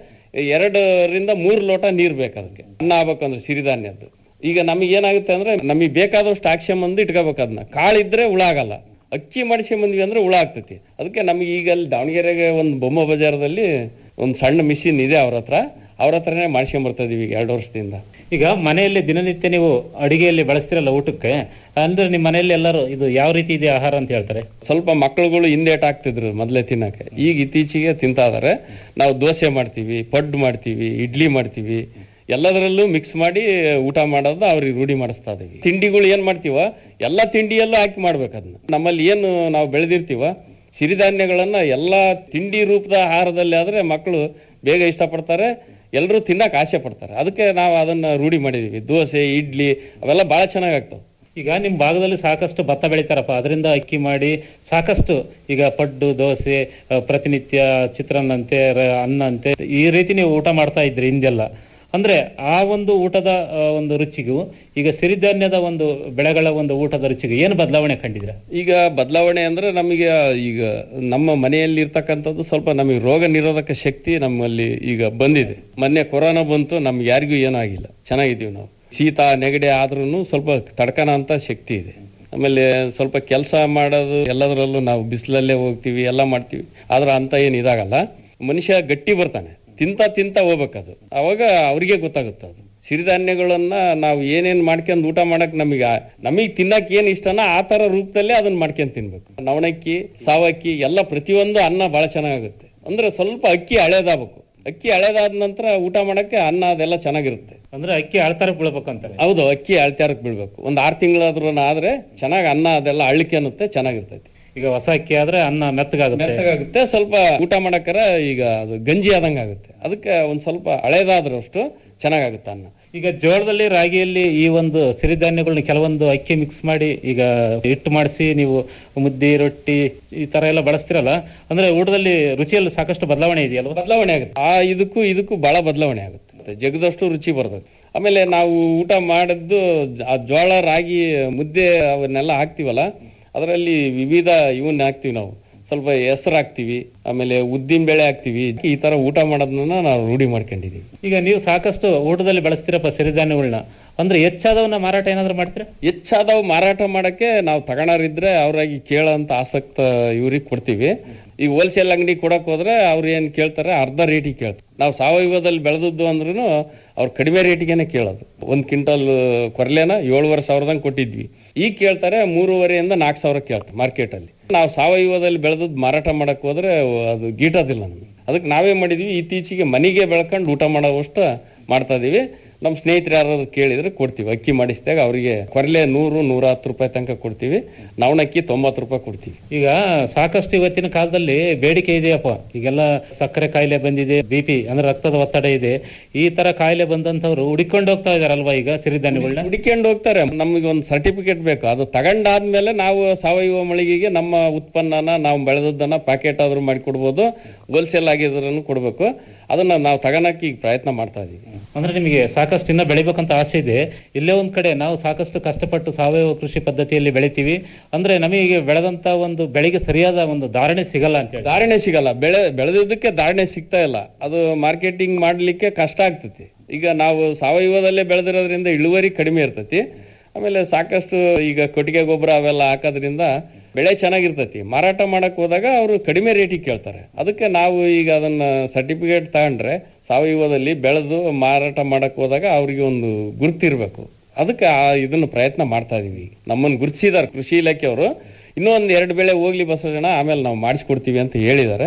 ಎರಡರಿಂದ ಮೂರು ಲೋಟ ನೀರ್ ಬೇಕು ಅದಕ್ಕೆ ಅನ್ನ ಆಗ್ಬೇಕಂದ್ರೆ ಸಿರಿಧಾನ್ಯದ್ದು ಈಗ ನಮಗೆ ಏನಾಗುತ್ತೆ ಅಂದ್ರೆ ನಮಗೆ ಬೇಕಾದಷ್ಟು ಹಾಕ್ಸ್ಕೊಂಬಂದು ಇಟ್ಕೋಬೇಕು ಅದನ್ನ ಕಾಳಿದ್ರೆ ಹುಳ ಆಗಲ್ಲ ಅಕ್ಕಿ ಮಾಡಿಸ್ಕೊಂಬಂದ್ವಿ ಅಂದ್ರೆ ಹುಳ ಆಗ್ತೈತಿ ಅದಕ್ಕೆ ನಮಗೆ ಈಗ ಅಲ್ಲಿ ದಾವಣಗೆರೆಗೆ ಒಂದು ಬೊಮ್ಮ ಬಜಾರದಲ್ಲಿ ಒಂದು ಸಣ್ಣ ಮಿಷಿನ್ ಇದೆ ಅವ್ರ ಹತ್ರ ಅವ್ರ ಹತ್ರನೇ ಮಾಡ್ಸ್ಕೊಂಬರ್ತಾ ಇದೀವಿ ಈಗ ಎರಡು ವರ್ಷದಿಂದ ಈಗ ಮನೆಯಲ್ಲಿ ದಿನನಿತ್ಯ ನೀವು ಅಡಿಗೆಯಲ್ಲಿ ಬಳಸ್ತಿರಲ್ಲ ಊಟಕ್ಕೆ ಅಂದ್ರೆ ನಿಮ್ಮ ಮನೆಯಲ್ಲಿ ಎಲ್ಲರೂ ಇದು ಯಾವ ರೀತಿ ಇದೆ ಆಹಾರ ಅಂತ ಹೇಳ್ತಾರೆ ಸ್ವಲ್ಪ ಮಕ್ಕಳುಗಳು ಹಿಂದೇಟ್ ಆಗ್ತಿದ್ರು ಮೊದಲೇ ತಿನ್ನಕ್ಕೆ ಈಗ ಇತ್ತೀಚೆಗೆ ತಿಂತಾ ಇದಾರೆ ನಾವು ದೋಸೆ ಮಾಡ್ತೀವಿ ಪಡ್ಡು ಮಾಡ್ತೀವಿ ಇಡ್ಲಿ ಮಾಡ್ತೀವಿ ಎಲ್ಲದರಲ್ಲೂ ಮಿಕ್ಸ್ ಮಾಡಿ ಊಟ ಮಾಡೋದು ಅವ್ರಿಗೆ ರೂಢಿ ಮಾಡಿಸ್ತಾ ಇದೀವಿ ತಿಂಡಿಗಳು ಏನ್ ಮಾಡ್ತೀವ ಎಲ್ಲ ತಿಂಡಿಯಲ್ಲೂ ಹಾಕಿ ಮಾಡ್ಬೇಕು ಅದನ್ನ ನಮ್ಮಲ್ಲಿ ಏನು ನಾವು ಬೆಳೆದಿರ್ತೀವ ಸಿರಿಧಾನ್ಯಗಳನ್ನ ಎಲ್ಲಾ ತಿಂಡಿ ರೂಪದ ಆಹಾರದಲ್ಲಿ ಆದ್ರೆ ಮಕ್ಕಳು ಬೇಗ ಇಷ್ಟಪಡ್ತಾರೆ ಎಲ್ಲರೂ ತಿನ್ನಕ್ ಆಸೆ ಪಡ್ತಾರೆ ಅದಕ್ಕೆ ನಾವು ಅದನ್ನ ರೂಢಿ ಮಾಡಿದೀವಿ ದೋಸೆ ಇಡ್ಲಿ ಅವೆಲ್ಲ ಬಹಳ ಚೆನ್ನಾಗ್ ಆಗ್ತಾವ ಈಗ ನಿಮ್ ಭಾಗದಲ್ಲಿ ಸಾಕಷ್ಟು ಭತ್ತ ಬೆಳಿತಾರಪ್ಪ ಅದರಿಂದ ಅಕ್ಕಿ ಮಾಡಿ ಸಾಕಷ್ಟು ಈಗ ಪಡ್ಡು ದೋಸೆ ಆ, ಪ್ರತಿನಿತ್ಯ ಚಿತ್ರಾನ್ನಂತೆ ರ- ಅನ್ನ ಅಂತೆ ಈ ರೀತಿ ನೀವು ಊಟ ಮಾಡ್ತಾ ಇದ್ರಿ ಹಿಂದೆಲ್ಲ ಅಂದ್ರೆ ಆ ಒಂದು ಊಟದ ಆ, ಒಂದು ರುಚಿಗೂ ಈಗ ಸಿರಿಧಾನ್ಯದ ಒಂದು ಬೆಳೆಗಳ ಒಂದು ಊಟದ ರುಚಿಗೂ ಏನು ಬದಲಾವಣೆ ಕಂಡಿದ್ರ ಈಗ ಬದಲಾವಣೆ ಅಂದ್ರೆ ನಮಗೆ ಈಗ ನಮ್ಮ ಮನೆಯಲ್ಲಿ ಇರ್ತಕ್ಕಂಥದ್ದು ಸ್ವಲ್ಪ ನಮಗೆ ರೋಗ ನಿರೋಧಕ ಶಕ್ತಿ ನಮ್ಮಲ್ಲಿ ಈಗ ಬಂದಿದೆ ಮೊನ್ನೆ ಕೊರೋನಾ ಬಂತು ನಮ್ಗೆ ಯಾರಿಗೂ ಏನೂ ಆಗಿಲ್ಲ ಚೆನ್ನಾಗಿದ್ದೀವಿ ನಾವು ಶೀತ ನೆಗಡಿ ಆದ್ರೂ ಸ್ವಲ್ಪ ತಡ್ಕನ ಅಂತ ಶಕ್ತಿ ಇದೆ ಆಮೇಲೆ ಸ್ವಲ್ಪ ಕೆಲಸ ಮಾಡೋದು ಎಲ್ಲದರಲ್ಲೂ ನಾವು ಬಿಸಿಲಲ್ಲೇ ಹೋಗ್ತೀವಿ ಎಲ್ಲ ಮಾಡ್ತೀವಿ ಆದ್ರೆ ಅಂತ ಏನು ಇದಾಗಲ್ಲ ಮನುಷ್ಯ ಗಟ್ಟಿ ಬರ್ತಾನೆ ತಿಂತ ತಿಂತ ಹೋಗ್ಬೇಕದು ಅವಾಗ ಅವ್ರಿಗೆ ಗೊತ್ತಾಗುತ್ತೆ ಅದು ಸಿರಿಧಾನ್ಯಗಳನ್ನ ನಾವು ಏನೇನ್ ಮಾಡ್ಕೊಂಡ್ ಊಟ ಮಾಡಕ್ ನಮಗೆ ನಮಗ್ ತಿನ್ನಕ್ ಏನ್ ಇಷ್ಟನ ಆ ತರ ರೂಪದಲ್ಲೇ ಅದನ್ನ ಮಾಡ್ಕೊಂಡ್ ತಿನ್ಬೇಕು ನವಣಕ್ಕಿ ಸಾವಕ್ಕಿ ಎಲ್ಲ ಪ್ರತಿಯೊಂದು ಅನ್ನ ಬಹಳ ಚೆನ್ನಾಗುತ್ತೆ ಅಂದ್ರೆ ಸ್ವಲ್ಪ ಅಕ್ಕಿ ಹಳೇದಾಗಬೇಕು ಅಕ್ಕಿ ಹಳೇದಾದ ನಂತರ ಊಟ ಮಾಡಕ್ಕೆ ಅನ್ನ ಅದೆಲ್ಲ ಚೆನ್ನಾಗಿರುತ್ತೆ ಅಂದ್ರೆ ಅಕ್ಕಿ ಆಳ್ತಾರ ಬೀಳ್ಬೇಕಂತಾರೆ ಹೌದು ಅಕ್ಕಿ ಅಳ್ತ್ಯಾರಕ್ ಬೀಳ್ಬೇಕು ಒಂದ್ ಆರ್ ತಿಂಗಳಾದ್ರೂ ಆದ್ರೆ ಚೆನ್ನಾಗ್ ಅನ್ನ ಅದೆಲ್ಲ ಅಳ್ಕೆ ಅನ್ನುತ್ತೆ ಚೆನ್ನಾಗಿರ್ತೈತಿ ಈಗ ಹೊಸ ಅಕ್ಕಿ ಆದ್ರೆ ಅನ್ನ ಮೆತ್ತಗಾಗುತ್ತೆ ಮೆತ್ತಗಾಗುತ್ತೆ ಸ್ವಲ್ಪ ಊಟ ಮಾಡಕ್ಕರ ಈಗ ಅದು ಗಂಜಿ ಆದಂಗ ಆಗುತ್ತೆ ಅದಕ್ಕೆ ಒಂದ್ ಸ್ವಲ್ಪ ಹಳೇದಾದ್ರೂ ಅಷ್ಟು ಚೆನ್ನಾಗಾಗುತ್ತೆ ಅನ್ನ ಈಗ ಜೋಳದಲ್ಲಿ ರಾಗಿಯಲ್ಲಿ ಈ ಒಂದು ಸಿರಿಧಾನ್ಯಗಳನ್ನ ಕೆಲವೊಂದು ಅಕ್ಕಿ ಮಿಕ್ಸ್ ಮಾಡಿ ಈಗ ಹಿಟ್ಟು ಮಾಡಿಸಿ ನೀವು ಮುದ್ದೆ ರೊಟ್ಟಿ ಈ ತರ ಎಲ್ಲ ಬಳಸ್ತಿರಲ್ಲ ಅಂದ್ರೆ ಊಟದಲ್ಲಿ ರುಚಿಯಲ್ಲಿ ಸಾಕಷ್ಟು ಬದಲಾವಣೆ ಇದೆಯಲ್ವಾ ಬದಲಾವಣೆ ಆಗುತ್ತೆ ಆ ಇದಕ್ಕೂ ಇದಕ್ಕೂ ಬಹಳ ಬದಲಾವಣೆ ಆಗುತ್ತೆ ಜಗದಷ್ಟು ರುಚಿ ಬರ್ತದೆ ಆಮೇಲೆ ನಾವು ಊಟ ಮಾಡಿದ್ದು ಆ ಜೋಳ ರಾಗಿ ಮುದ್ದೆ ಅವನ್ನೆಲ್ಲ ಹಾಕ್ತಿವಲ್ಲ ಅದರಲ್ಲಿ ವಿವಿಧ ಇವನ್ನ ಹಾಕ್ತಿವಿ ನಾವು ಸ್ವಲ್ಪ ಹೆಸರು ಹಾಕ್ತಿವಿ ಆಮೇಲೆ ಉದ್ದಿನ ಬೇಳೆ ಹಾಕ್ತಿವಿ ಈ ತರ ಊಟ ಮಾಡೋದನ್ನ ನಾವು ರೂಢಿ ಮಾಡ್ಕೊಂಡಿದೀವಿ ಈಗ ನೀವು ಸಾಕಷ್ಟು ಊಟದಲ್ಲಿ ಬಳಸ್ತಿರಪ್ಪ ಸಿರಿಧಾನ್ಯಗಳನ್ನ ಅಂದ್ರೆ ಹೆಚ್ಚಾದವನ್ನ ಮಾರಾಟ ಏನಾದ್ರು ಮಾಡ್ತೀರಾ ಹೆಚ್ಚಾದವು ಮಾರಾಟ ಮಾಡಕ್ಕೆ ನಾವು ತಗೊಳಾರಿದ್ರೆ ಅವ್ರಾಗಿ ಕೇಳೋಂತ ಆಸಕ್ತ ಇವ್ರಿಗೆ ಕೊಡ್ತೀವಿ ಈಗ ಹೋಲ್ಸೇಲ್ ಅಂಗಡಿ ಕೊಡಕ್ ಹೋದ್ರೆ ಅವ್ರು ಏನ್ ಕೇಳ್ತಾರೆ ಅರ್ಧ ರೇಟಿಗೆ ಕೇಳ್ತಾರೆ ನಾವು ಸಾವಯವದಲ್ಲಿ ಬೆಳೆದದ್ದು ಅಂದ್ರೂ ಅವ್ರು ಕಡಿಮೆ ರೇಟಿಗೆನೆ ಕೇಳೋದು ಒಂದ್ ಕ್ವಿಂಟಲ್ ಕೊರ್ಲೆನ ಏಳುವರೆ ಸಾವಿರದಂಗ್ ಕೊಟ್ಟಿದ್ವಿ ಈಗ ಕೇಳ್ತಾರೆ ಮೂರುವರೆಯಿಂದ ನಾಲ್ಕು ಸಾವಿರ ಕೇಳ್ತಾರೆ ಮಾರ್ಕೆಟ್ ಅಲ್ಲಿ ನಾವು ಸಾವಯವದಲ್ಲಿ ಬೆಳೆದದ್ದು ಮಾರಾಟ ಮಾಡಕ್ ಹೋದ್ರೆ ಅದು ಗೀಟೋದಿಲ್ಲ ನಮ್ಗೆ ಅದಕ್ಕೆ ನಾವೇ ಮಾಡಿದ್ವಿ ಇತ್ತೀಚೆಗೆ ಮನೆಗೆ ಬೆಳ್ಕೊಂಡು ಊಟ ಮಾಡೋವಷ್ಟು ಮಾಡ್ತಾ ಇದೀವಿ ನಮ್ಮ ಸ್ನೇಹಿತರು ಯಾರಾದ್ರು ಕೇಳಿದ್ರೆ ಕೊಡ್ತೀವಿ ಅಕ್ಕಿ ಮಾಡಿಸಿದಾಗ ಅವರಿಗೆ ಕೊರ್ಲೆ ನೂರು ನೂರ ಹತ್ತು ರೂಪಾಯಿ ತನಕ ಕೊಡ್ತೀವಿ ನವಣಕ್ಕಿ ತೊಂಬತ್ತು ರೂಪಾಯಿ ಕೊಡ್ತೀವಿ ಈಗ ಸಾಕಷ್ಟು ಇವತ್ತಿನ ಕಾಲದಲ್ಲಿ ಬೇಡಿಕೆ ಇದೆಯಪ್ಪ ಈಗೆಲ್ಲ ಸಕ್ಕರೆ ಕಾಯಿಲೆ ಬಂದಿದೆ ಬಿ ಪಿ ಅಂದ್ರೆ ರಕ್ತದ ಒತ್ತಡ ಇದೆ ಈ ತರ ಕಾಯಿಲೆ ಬಂದಂತವ್ರು ಹುಡಿಕೊಂಡು ಹೋಗ್ತಾ ಇದಾರಲ್ವಾ ಈಗ ಸಿರಿಧಾನ್ಯಗಳನ್ನ ಹುಡುಕೊಂಡು ಹೋಗ್ತಾರೆ ನಮಗೆ ಒಂದು ಸರ್ಟಿಫಿಕೇಟ್ ಬೇಕು ಅದು ತಗೊಂಡಾದ್ಮೇಲೆ ನಾವು ಸಾವಯವ ಮಳಿಗೆಗೆ ನಮ್ಮ ಉತ್ಪನ್ನನ ನಾವು ಬೆಳೆದದ್ದನ್ನ ಪ್ಯಾಕೆಟ್ ಆದ್ರೂ ಮಾಡಿ ಕೊಡ್ಬೋದು ಹೋಲ್ಸೇಲ್ ಆಗಿದ್ರೂ ಕೊಡ್ಬೇಕು ಅದನ್ನ ನಾವು ತಗೋಣಕ್ಕೆ ಈಗ ಪ್ರಯತ್ನ ಮಾಡ್ತಾ ಇದೀವಿ ಅಂದ್ರೆ ನಿಮಗೆ ಸಾಕಷ್ಟು ಇನ್ನ ಬೆಳಿಬೇಕಂತ ಆಸೆ ಇದೆ ಇಲ್ಲೇ ಒಂದ್ ಕಡೆ ನಾವು ಸಾಕಷ್ಟು ಕಷ್ಟಪಟ್ಟು ಸಾವಯವ ಕೃಷಿ ಪದ್ಧತಿಯಲ್ಲಿ ಬೆಳಿತೀವಿ ಅಂದ್ರೆ ನಮಗೆ ಬೆಳೆದಂತ ಒಂದು ಬೆಳೆಗೆ ಸರಿಯಾದ ಒಂದು ಧಾರಣೆ ಸಿಗಲ್ಲ ಅಂತ ಹೇಳಿ ಧಾರಣೆ ಸಿಗಲ್ಲ ಬೆಳೆ ಬೆಳೆದಿದ್ದಕ್ಕೆ ಧಾರಣೆ ಸಿಗ್ತಾ ಇಲ್ಲ ಅದು ಮಾರ್ಕೆಟಿಂಗ್ ಮಾಡ್ಲಿಕ್ಕೆ ಕಷ್ಟ ಆಗ್ತೈತಿ ಈಗ ನಾವು ಸಾವಯವದಲ್ಲೇ ಬೆಳೆದಿರೋದ್ರಿಂದ ಇಳುವರಿ ಕಡಿಮೆ ಇರ್ತೈತಿ ಆಮೇಲೆ ಸಾಕಷ್ಟು ಈಗ ಕೊಟ್ಟಿಗೆ ಗೊಬ್ಬರ ಅವೆಲ್ಲ ಹಾಕೋದ್ರಿಂದ ಬೆಳೆ ಚೆನ್ನಾಗಿರ್ತೈತಿ ಮಾರಾಟ ಮಾಡಕ್ ಹೋದಾಗ ಅವರು ಕಡಿಮೆ ರೇಟಿಗೆ ಕೇಳ್ತಾರೆ ಅದಕ್ಕೆ ನಾವು ಈಗ ಅದನ್ನ ಸರ್ಟಿಫಿಕೇಟ್ ತಗೊಂಡ್ರೆ ಸಾವಯವದಲ್ಲಿ ಬೆಳೆದು ಮಾರಾಟ ಮಾಡಕ್ ಹೋದಾಗ ಅವ್ರಿಗೆ ಒಂದು ಗುರುತಿರ್ಬೇಕು ಅದಕ್ಕೆ ಆ ಇದನ್ನ ಪ್ರಯತ್ನ ಮಾಡ್ತಾ ಇದೀವಿ ನಮ್ಮನ್ನು ಗುರುತಿಸಿದಾರೆ ಕೃಷಿ ಇಲಾಖೆಯವರು ಇನ್ನೂ ಒಂದ್ ಎರಡು ಬೆಳೆ ಹೋಗ್ಲಿ ಬಸವಣ್ಣ ಆಮೇಲೆ ನಾವು ಮಾಡಿಸ್ಕೊಡ್ತೀವಿ ಅಂತ ಹೇಳಿದ್ದಾರೆ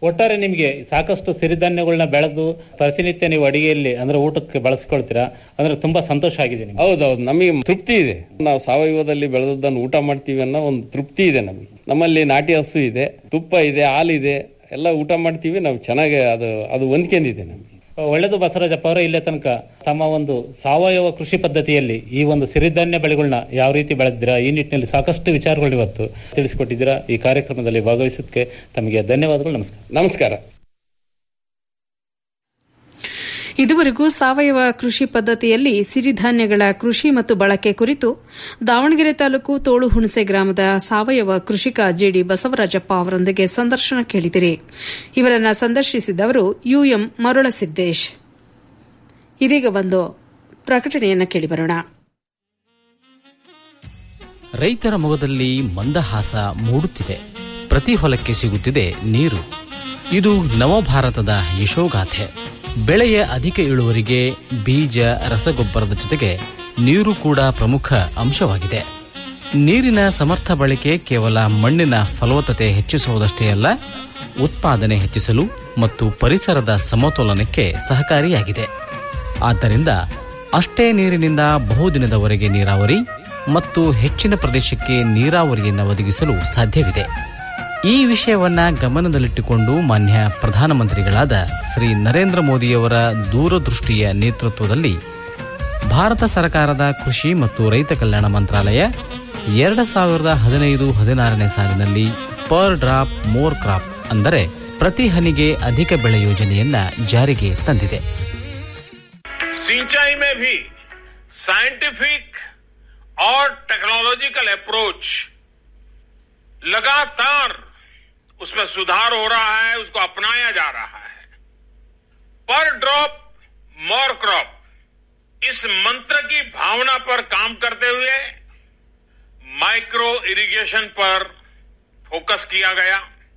ಒಟ್ಟಾರೆ ನಿಮ್ಗೆ ಸಾಕಷ್ಟು ಸಿರಿಧಾನ್ಯಗಳನ್ನ ಬೆಳೆದು ಪ್ರತಿನಿತ್ಯ ನೀವು ಅಡಿಗೆಯಲ್ಲಿ ಅಂದ್ರೆ ಊಟಕ್ಕೆ ಬಳಸ್ಕೊಳ್ತೀರಾ ಅಂದ್ರೆ ತುಂಬಾ ಸಂತೋಷ ಆಗಿದೆ ನಿಮ್ಗೆ ಹೌದೌದು ನಮಗೆ ತೃಪ್ತಿ ಇದೆ ನಾವು ಸಾವಯವದಲ್ಲಿ ಬೆಳೆದದ್ದನ್ನು ಊಟ ಮಾಡ್ತೀವಿ ಅನ್ನೋ ಒಂದು ತೃಪ್ತಿ ಇದೆ ನಮಗೆ ನಮ್ಮಲ್ಲಿ ನಾಟಿ ಹಸು ಇದೆ ತುಪ್ಪ ಇದೆ ಹಾಲಿದೆ ಎಲ್ಲ ಊಟ ಮಾಡ್ತೀವಿ ನಾವು ಚೆನ್ನಾಗಿ ಅದು ಅದು ಹೊಂದ್ಕೊಂಡಿದೆ ನಮಗೆ ಒಳ್ಳೆದು ಬಸವರಾಜಪ್ಪ ಅವರೇ ಇಲ್ಲೇ ತನಕ ತಮ್ಮ ಒಂದು ಸಾವಯವ ಕೃಷಿ ಪದ್ಧತಿಯಲ್ಲಿ ಈ ಒಂದು ಸಿರಿಧಾನ್ಯ ಬೆಳೆಗಳನ್ನ ಯಾವ ರೀತಿ ಬೆಳೆದಿರಾ ಈ ನಿಟ್ಟಿನಲ್ಲಿ ಸಾಕಷ್ಟು ವಿಚಾರಗಳು ಇವತ್ತು ತಿಳಿಸಿಕೊಟ್ಟಿದ್ದೀರಾ ಈ ಕಾರ್ಯಕ್ರಮದಲ್ಲಿ ಭಾಗವಹಿಸೋದಕ್ಕೆ ತಮಗೆ ಧನ್ಯವಾದಗಳು ನಮಸ್ಕಾರ ನಮಸ್ಕಾರ ಇದುವರೆಗೂ ಸಾವಯವ ಕೃಷಿ ಪದ್ಧತಿಯಲ್ಲಿ ಸಿರಿಧಾನ್ಯಗಳ ಕೃಷಿ ಮತ್ತು ಬಳಕೆ ಕುರಿತು ದಾವಣಗೆರೆ ತಾಲೂಕು ತೋಳುಹುಣಸೆ ಗ್ರಾಮದ ಸಾವಯವ ಕೃಷಿಕ ಜೆಡಿ ಬಸವರಾಜಪ್ಪ ಅವರೊಂದಿಗೆ ಸಂದರ್ಶನ ಕೇಳಿದಿರಿ ಇವರನ್ನ ಸಂದರ್ಶಿಸಿದವರು ಯುಎಂ ಮರುಳಸಿದ್ದೇಶ್ ಇದೀಗ ಒಂದು ಪ್ರಕಟಣೆಯನ್ನು ಕೇಳಿಬರೋಣ ರೈತರ ಮೊಗದಲ್ಲಿ ಮಂದಹಾಸ ಮೂಡುತ್ತಿದೆ ಪ್ರತಿ ಹೊಲಕ್ಕೆ ಸಿಗುತ್ತಿದೆ ನೀರು ಇದು ನವಭಾರತದ ಯಶೋಗಾಥೆ ಬೆಳೆಯ ಅಧಿಕ ಇಳುವರಿಗೆ ಬೀಜ ರಸಗೊಬ್ಬರದ ಜೊತೆಗೆ ನೀರು ಕೂಡ ಪ್ರಮುಖ ಅಂಶವಾಗಿದೆ ನೀರಿನ ಸಮರ್ಥ ಬಳಕೆ ಕೇವಲ ಮಣ್ಣಿನ ಫಲವತ್ತತೆ ಹೆಚ್ಚಿಸುವುದಷ್ಟೇ ಅಲ್ಲ ಉತ್ಪಾದನೆ ಹೆಚ್ಚಿಸಲು ಮತ್ತು ಪರಿಸರದ ಸಮತೋಲನಕ್ಕೆ ಸಹಕಾರಿಯಾಗಿದೆ ಆದ್ದರಿಂದ ಅಷ್ಟೇ ನೀರಿನಿಂದ ಬಹುದಿನದವರೆಗೆ ನೀರಾವರಿ ಮತ್ತು ಹೆಚ್ಚಿನ ಪ್ರದೇಶಕ್ಕೆ ನೀರಾವರಿಯನ್ನು ಒದಗಿಸಲು ಸಾಧ್ಯವಿದೆ ಈ ವಿಷಯವನ್ನ ಗಮನದಲ್ಲಿಟ್ಟುಕೊಂಡು ಮಾನ್ಯ ಪ್ರಧಾನಮಂತ್ರಿಗಳಾದ ಶ್ರೀ ನರೇಂದ್ರ ಮೋದಿಯವರ ದೂರದೃಷ್ಟಿಯ ನೇತೃತ್ವದಲ್ಲಿ ಭಾರತ ಸರ್ಕಾರದ ಕೃಷಿ ಮತ್ತು ರೈತ ಕಲ್ಯಾಣ ಮಂತ್ರಾಲಯ ಎರಡು ಸಾವಿರದ ಹದಿನೈದು ಹದಿನಾರನೇ ಸಾಲಿನಲ್ಲಿ ಪರ್ ಡ್ರಾಪ್ ಮೋರ್ ಕ್ರಾಪ್ ಅಂದರೆ ಪ್ರತಿ ಹನಿಗೆ ಅಧಿಕ ಬೆಳೆ ಯೋಜನೆಯನ್ನ ಜಾರಿಗೆ ತಂದಿದೆ सिंचाई में भी साइंटिफिक और टेक्नोलॉजिकल अप्रोच लगातार उसमें सुधार हो रहा है उसको अपनाया जा रहा है पर ड्रॉप मोर क्रॉप इस मंत्र की भावना पर काम करते हुए माइक्रो इरिगेशन पर फोकस किया गया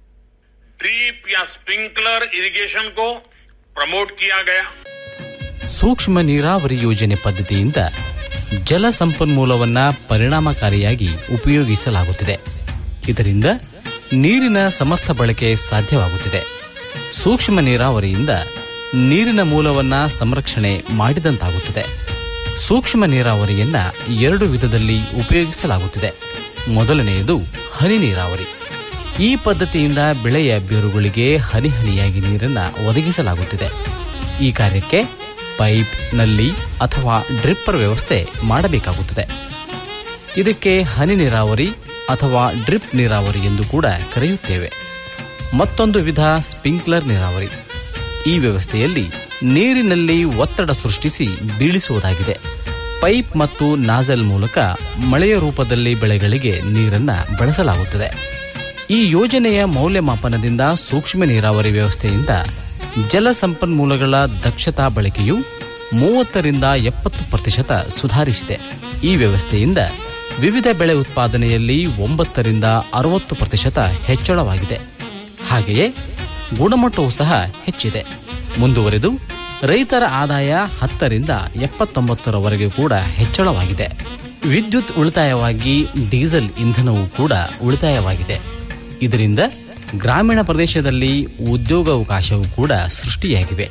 ड्रीप या स्प्रिंकलर इरिगेशन को प्रमोट किया गया ಸೂಕ್ಷ್ಮ ನೀರಾವರಿ ಯೋಜನೆ ಪದ್ಧತಿಯಿಂದ ಜಲ ಸಂಪನ್ಮೂಲವನ್ನ ಪರಿಣಾಮಕಾರಿಯಾಗಿ ಉಪಯೋಗಿಸಲಾಗುತ್ತಿದೆ ಇದರಿಂದ ನೀರಿನ ಸಮರ್ಥ ಬಳಕೆ ಸಾಧ್ಯವಾಗುತ್ತಿದೆ ಸೂಕ್ಷ್ಮ ನೀರಾವರಿಯಿಂದ ನೀರಿನ ಮೂಲವನ್ನ ಸಂರಕ್ಷಣೆ ಮಾಡಿದಂತಾಗುತ್ತದೆ ಸೂಕ್ಷ್ಮ ನೀರಾವರಿಯನ್ನ ಎರಡು ವಿಧದಲ್ಲಿ ಉಪಯೋಗಿಸಲಾಗುತ್ತಿದೆ ಮೊದಲನೆಯದು ಹನಿ ನೀರಾವರಿ ಈ ಪದ್ಧತಿಯಿಂದ ಬೆಳೆಯ ಬೇರುಗಳಿಗೆ ಹನಿ ಹನಿಯಾಗಿ ನೀರನ್ನ ಒದಗಿಸಲಾಗುತ್ತಿದೆ ಈ ಕಾರ್ಯಕ್ಕೆ ಪೈಪ್ ನಲ್ಲಿ ಅಥವಾ ಡ್ರಿಪ್ಪರ್ ವ್ಯವಸ್ಥೆ ಮಾಡಬೇಕಾಗುತ್ತದೆ ಇದಕ್ಕೆ ಹನಿ ನೀರಾವರಿ ಅಥವಾ ಡ್ರಿಪ್ ನೀರಾವರಿ ಎಂದು ಕೂಡ ಕರೆಯುತ್ತೇವೆ ಮತ್ತೊಂದು ವಿಧ ಸ್ಪ್ರಿಂಕ್ಲರ್ ನೀರಾವರಿ ಈ ವ್ಯವಸ್ಥೆಯಲ್ಲಿ ನೀರಿನಲ್ಲಿ ಒತ್ತಡ ಸೃಷ್ಟಿಸಿ ಬೀಳಿಸುವುದಾಗಿದೆ ಪೈಪ್ ಮತ್ತು ನಾಜಲ್ ಮೂಲಕ ಮಳೆಯ ರೂಪದಲ್ಲಿ ಬೆಳೆಗಳಿಗೆ ನೀರನ್ನ ಬಳಸಲಾಗುತ್ತದೆ ಈ ಯೋಜನೆಯ ಮೌಲ್ಯಮಾಪನದಿಂದ ಸೂಕ್ಷ್ಮ ನೀರಾವರಿ ವ್ಯವಸ್ಥೆಯಿಂದ ಜಲ ಸಂಪನ್ಮೂಲಗಳ ದಕ್ಷತಾ ಬಳಕೆಯು ಮೂವತ್ತರಿಂದ ಎಪ್ಪತ್ತು ಪ್ರತಿಶತ ಸುಧಾರಿಸಿದೆ ಈ ವ್ಯವಸ್ಥೆಯಿಂದ ವಿವಿಧ ಬೆಳೆ ಉತ್ಪಾದನೆಯಲ್ಲಿ ಒಂಬತ್ತರಿಂದ ಅರವತ್ತು ಪ್ರತಿಶತ ಹೆಚ್ಚಳವಾಗಿದೆ ಹಾಗೆಯೇ ಗುಣಮಟ್ಟವೂ ಸಹ ಹೆಚ್ಚಿದೆ ಮುಂದುವರೆದು ರೈತರ ಆದಾಯ ಹತ್ತರಿಂದ ಎಪ್ಪತ್ತೊಂಬತ್ತರವರೆಗೆ ಕೂಡ ಹೆಚ್ಚಳವಾಗಿದೆ ವಿದ್ಯುತ್ ಉಳಿತಾಯವಾಗಿ ಡೀಸೆಲ್ ಇಂಧನವೂ ಕೂಡ ಉಳಿತಾಯವಾಗಿದೆ ಇದರಿಂದ ಗ್ರಾಮೀಣ ಪ್ರದೇಶದಲ್ಲಿ ಉದ್ಯೋಗಾವಕಾಶವೂ ಕೂಡ ಸೃಷ್ಟಿಯಾಗಿವೆ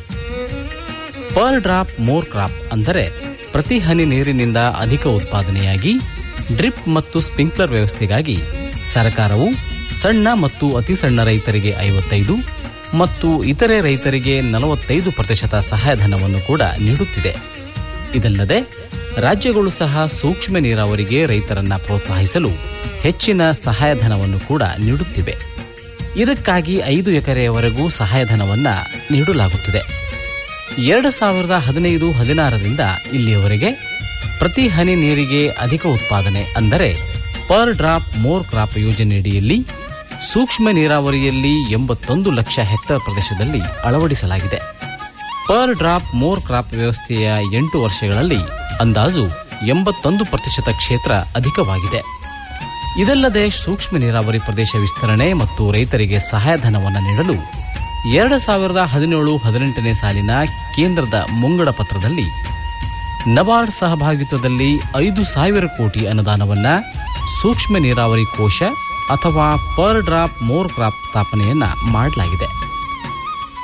ಪರ್ ಡ್ರಾಪ್ ಮೋರ್ ಕ್ರಾಪ್ ಅಂದರೆ ಪ್ರತಿ ಹನಿ ನೀರಿನಿಂದ ಅಧಿಕ ಉತ್ಪಾದನೆಯಾಗಿ ಡ್ರಿಪ್ ಮತ್ತು ಸ್ಪ್ರಿಂಕ್ಲರ್ ವ್ಯವಸ್ಥೆಗಾಗಿ ಸರ್ಕಾರವು ಸಣ್ಣ ಮತ್ತು ಅತಿ ಸಣ್ಣ ರೈತರಿಗೆ ಐವತ್ತೈದು ಮತ್ತು ಇತರೆ ರೈತರಿಗೆ ನಲವತ್ತೈದು ಪ್ರತಿಶತ ಸಹಾಯಧನವನ್ನು ಕೂಡ ನೀಡುತ್ತಿದೆ ಇದಲ್ಲದೆ ರಾಜ್ಯಗಳು ಸಹ ಸೂಕ್ಷ್ಮ ನೀರಾವರಿಗೆ ರೈತರನ್ನ ಪ್ರೋತ್ಸಾಹಿಸಲು ಹೆಚ್ಚಿನ ಸಹಾಯಧನವನ್ನು ಕೂಡ ನೀಡುತ್ತಿವೆ ಇದಕ್ಕಾಗಿ ಐದು ಎಕರೆಯವರೆಗೂ ಸಹಾಯಧನವನ್ನ ನೀಡಲಾಗುತ್ತಿದೆ ಎರಡು ಸಾವಿರದ ಹದಿನೈದು ಹದಿನಾರರಿಂದ ಇಲ್ಲಿಯವರೆಗೆ ಪ್ರತಿ ಹನಿ ನೀರಿಗೆ ಅಧಿಕ ಉತ್ಪಾದನೆ ಅಂದರೆ ಪರ್ ಡ್ರಾಪ್ ಮೋರ್ ಕ್ರಾಪ್ ಯೋಜನೆಯಡಿಯಲ್ಲಿ ಸೂಕ್ಷ್ಮ ನೀರಾವರಿಯಲ್ಲಿ ಎಂಬತ್ತೊಂದು ಲಕ್ಷ ಹೆಕ್ಟೇರ್ ಪ್ರದೇಶದಲ್ಲಿ ಅಳವಡಿಸಲಾಗಿದೆ ಪರ್ ಡ್ರಾಪ್ ಮೋರ್ ಕ್ರಾಪ್ ವ್ಯವಸ್ಥೆಯ ಎಂಟು ವರ್ಷಗಳಲ್ಲಿ ಅಂದಾಜು ಎಂಬತ್ತೊಂದು ಪ್ರತಿಶತ ಕ್ಷೇತ್ರ ಅಧಿಕವಾಗಿದೆ ಇದಲ್ಲದೆ ಸೂಕ್ಷ್ಮ ನೀರಾವರಿ ಪ್ರದೇಶ ವಿಸ್ತರಣೆ ಮತ್ತು ರೈತರಿಗೆ ಸಹಾಯಧನವನ್ನು ನೀಡಲು ಎರಡು ಸಾವಿರದ ಹದಿನೇಳು ಹದಿನೆಂಟನೇ ಸಾಲಿನ ಕೇಂದ್ರದ ಮುಂಗಡ ಪತ್ರದಲ್ಲಿ ನಬಾರ್ಡ್ ಸಹಭಾಗಿತ್ವದಲ್ಲಿ ಐದು ಸಾವಿರ ಕೋಟಿ ಅನುದಾನವನ್ನ ಸೂಕ್ಷ್ಮ ನೀರಾವರಿ ಕೋಶ ಅಥವಾ ಪರ್ ಡ್ರಾಪ್ ಮೋರ್ ಕ್ರಾಪ್ ಸ್ಥಾಪನೆಯನ್ನ ಮಾಡಲಾಗಿದೆ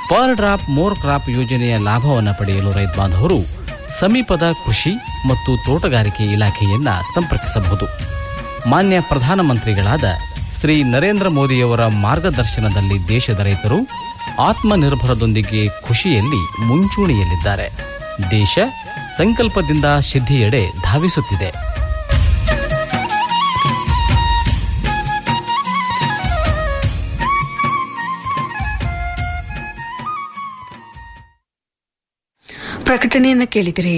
ಪರ್ ಡ್ರಾಪ್ ಮೋರ್ ಕ್ರಾಪ್ ಯೋಜನೆಯ ಲಾಭವನ್ನು ಪಡೆಯಲು ರೈತ ಬಾಂಧವರು ಸಮೀಪದ ಕೃಷಿ ಮತ್ತು ತೋಟಗಾರಿಕೆ ಇಲಾಖೆಯನ್ನ ಸಂಪರ್ಕಿಸಬಹುದು ಮಾನ್ಯ ಪ್ರಧಾನಮಂತ್ರಿಗಳಾದ ಶ್ರೀ ನರೇಂದ್ರ ಮೋದಿಯವರ ಮಾರ್ಗದರ್ಶನದಲ್ಲಿ ದೇಶದ ರೈತರು ಆತ್ಮನಿರ್ಭರದೊಂದಿಗೆ ಖುಷಿಯಲ್ಲಿ ಮುಂಚೂಣಿಯಲ್ಲಿದ್ದಾರೆ ದೇಶ ಸಂಕಲ್ಪದಿಂದ ಸಿದ್ಧಿಯೆಡೆ ಧಾವಿಸುತ್ತಿದೆ ಪ್ರಕಟಣೆಯನ್ನು ಕೇಳಿದಿರಿ